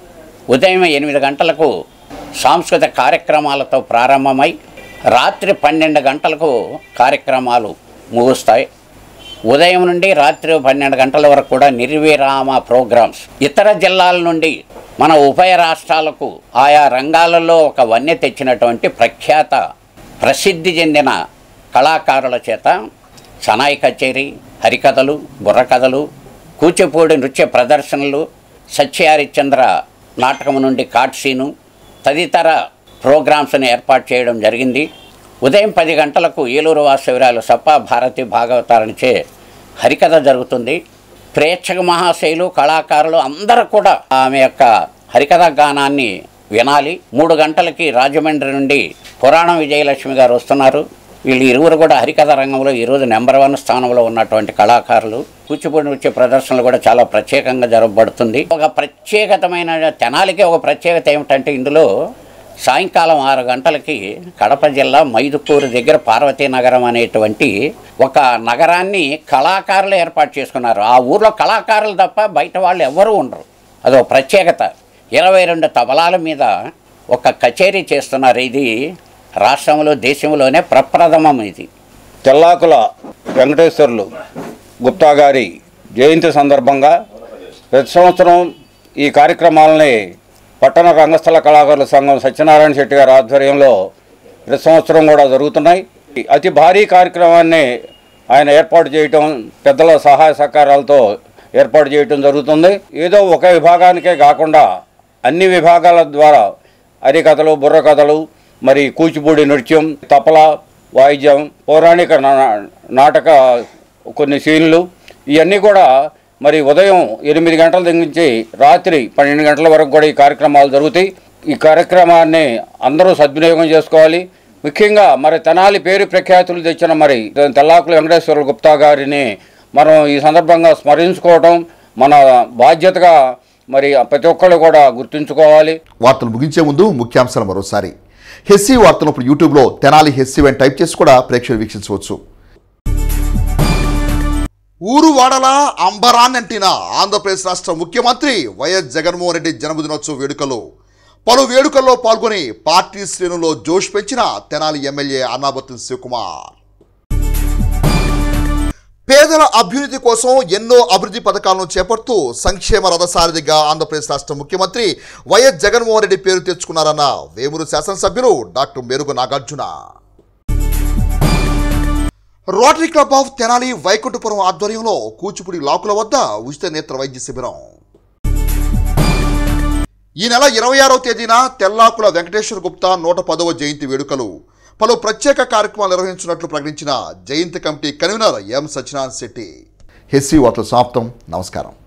ఉదయం ఎనిమిది గంటలకు సాంస్కృతిక కార్యక్రమాలతో ప్రారంభమై రాత్రి పన్నెండు గంటలకు కార్యక్రమాలు ముగుస్తాయి ఉదయం నుండి రాత్రి పన్నెండు గంటల వరకు కూడా నిర్విరామ ప్రోగ్రామ్స్ ఇతర జిల్లాల నుండి మన ఉభయ రాష్ట్రాలకు ఆయా రంగాలలో ఒక వన్య తెచ్చినటువంటి ప్రఖ్యాత ప్రసిద్ధి చెందిన కళాకారుల చేత సనాయి కచేరీ హరికథలు బుర్రకథలు కూచిపూడి నృత్య ప్రదర్శనలు సత్యహరిశ్చంద్ర నాటకం నుండి కాట్సీను తదితర ప్రోగ్రామ్స్ని ఏర్పాటు చేయడం జరిగింది ఉదయం పది గంటలకు ఏలూరు వాసవిరాలు సపా భారతి భాగవతారణిచే హరికథ జరుగుతుంది ప్రేక్షక మహాశైలు కళాకారులు అందరూ కూడా ఆమె యొక్క హరికథ గానాన్ని వినాలి మూడు గంటలకి రాజమండ్రి నుండి పురాణం విజయలక్ష్మి గారు వస్తున్నారు వీళ్ళు ఇరువురు కూడా హరికథ రంగంలో ఈరోజు నెంబర్ వన్ స్థానంలో ఉన్నటువంటి కళాకారులు కూచిపూడి నృత్య ప్రదర్శనలు కూడా చాలా ప్రత్యేకంగా జరగబడుతుంది ఒక ప్రత్యేకతమైన తెనాలికి ఒక ప్రత్యేకత ఏమిటంటే ఇందులో సాయంకాలం ఆరు గంటలకి కడప జిల్లా మైదుకూరు దగ్గర పార్వతీనగరం అనేటువంటి ఒక నగరాన్ని కళాకారులు ఏర్పాటు చేసుకున్నారు ఆ ఊర్లో కళాకారులు తప్ప బయట వాళ్ళు ఎవ్వరూ ఉండరు అదో ప్రత్యేకత ఇరవై రెండు తబలాల మీద ఒక కచేరీ చేస్తున్నారు ఇది రాష్ట్రంలో దేశంలోనే ప్రప్రథమం ఇది తెల్లాకుల వెంకటేశ్వర్లు గుప్తా గారి జయంతి సందర్భంగా ప్రతి సంవత్సరం ఈ కార్యక్రమాలని పట్టణ రంగస్థల కళాకారుల సంఘం సత్యనారాయణ శెట్టి గారి ఆధ్వర్యంలో ప్రతి సంవత్సరం కూడా జరుగుతున్నాయి అతి భారీ కార్యక్రమాన్ని ఆయన ఏర్పాటు చేయటం పెద్దల సహాయ సహకారాలతో ఏర్పాటు చేయటం జరుగుతుంది ఏదో ఒక విభాగానికే కాకుండా అన్ని విభాగాల ద్వారా హరికథలు బుర్రకథలు మరి కూచిపూడి నృత్యం తపల వాయిద్యం పౌరాణిక నా- నాటక కొన్ని సీన్లు ఇవన్నీ కూడా మరి ఉదయం ఎనిమిది గంటల దగ్గర నుంచి రాత్రి పన్నెండు గంటల వరకు కూడా ఈ కార్యక్రమాలు జరుగుతాయి ఈ కార్యక్రమాన్ని అందరూ సద్వినియోగం చేసుకోవాలి ముఖ్యంగా మరి తెనాలి పేరు ప్రఖ్యాతులు తెచ్చిన మరి తెల్లాకుల వెంకటేశ్వర గుప్తా గారిని మనం ఈ సందర్భంగా స్మరించుకోవటం మన బాధ్యతగా మరి ప్రతి ఒక్కళ్ళు కూడా గుర్తుంచుకోవాలి వార్తలు ముగించే ముందు ముఖ్యాంశాలు మరోసారి హెస్సీ వార్తలు ఇప్పుడు యూట్యూబ్లో తెనాలి హెస్సీ అని టైప్ చేసి కూడా ప్రేక్షకులు వీక్షించవచ్చు ఊరు వాడల అంబరాన్నంటిన ఆంధ్రప్రదేశ్ రాష్ట్ర ముఖ్యమంత్రి వైఎస్ జగన్మోహన్ రెడ్డి జన్మదినోత్సవ వేడుకలు పలు వేడుకల్లో పాల్గొని పార్టీ శ్రేణుల్లో జోష్ పెంచిన తెనాలి ఎమ్మెల్యే అన్నాబత్తుని శివకుమార్ పేదల అభ్యున్నతి కోసం ఎన్నో అభివృద్ధి పథకాలను చేపడుతూ సంక్షేమ రథసారథిగా ఆంధ్రప్రదేశ్ రాష్ట్ర ముఖ్యమంత్రి వైఎస్ జగన్మోహన్ రెడ్డి పేరు తెచ్చుకున్నారన్న వేమూరు శాసనసభ్యులు doctor Merugu Nagarjuna Rotary club of Tenali Vaikunthapuram ఆధ్వర్యంలో కూచిపూడి లాకుల వద్ద ఉచిత నేత్ర వైద్య శిబిరం ఈ నెల ఇరవై ఆరవ తేదీన తెల్లాకుల వెంకటేశ్వర గుప్తా నూట పదవ జయంతి వేడుకలు పలు ప్రత్యేక కార్యక్రమాలు నిర్వహించినట్లు ప్రకటించిన జయంతి committee convener M Satyanarayana Setty హెస్సీ వార్తలు సమాప్తం నమస్కారం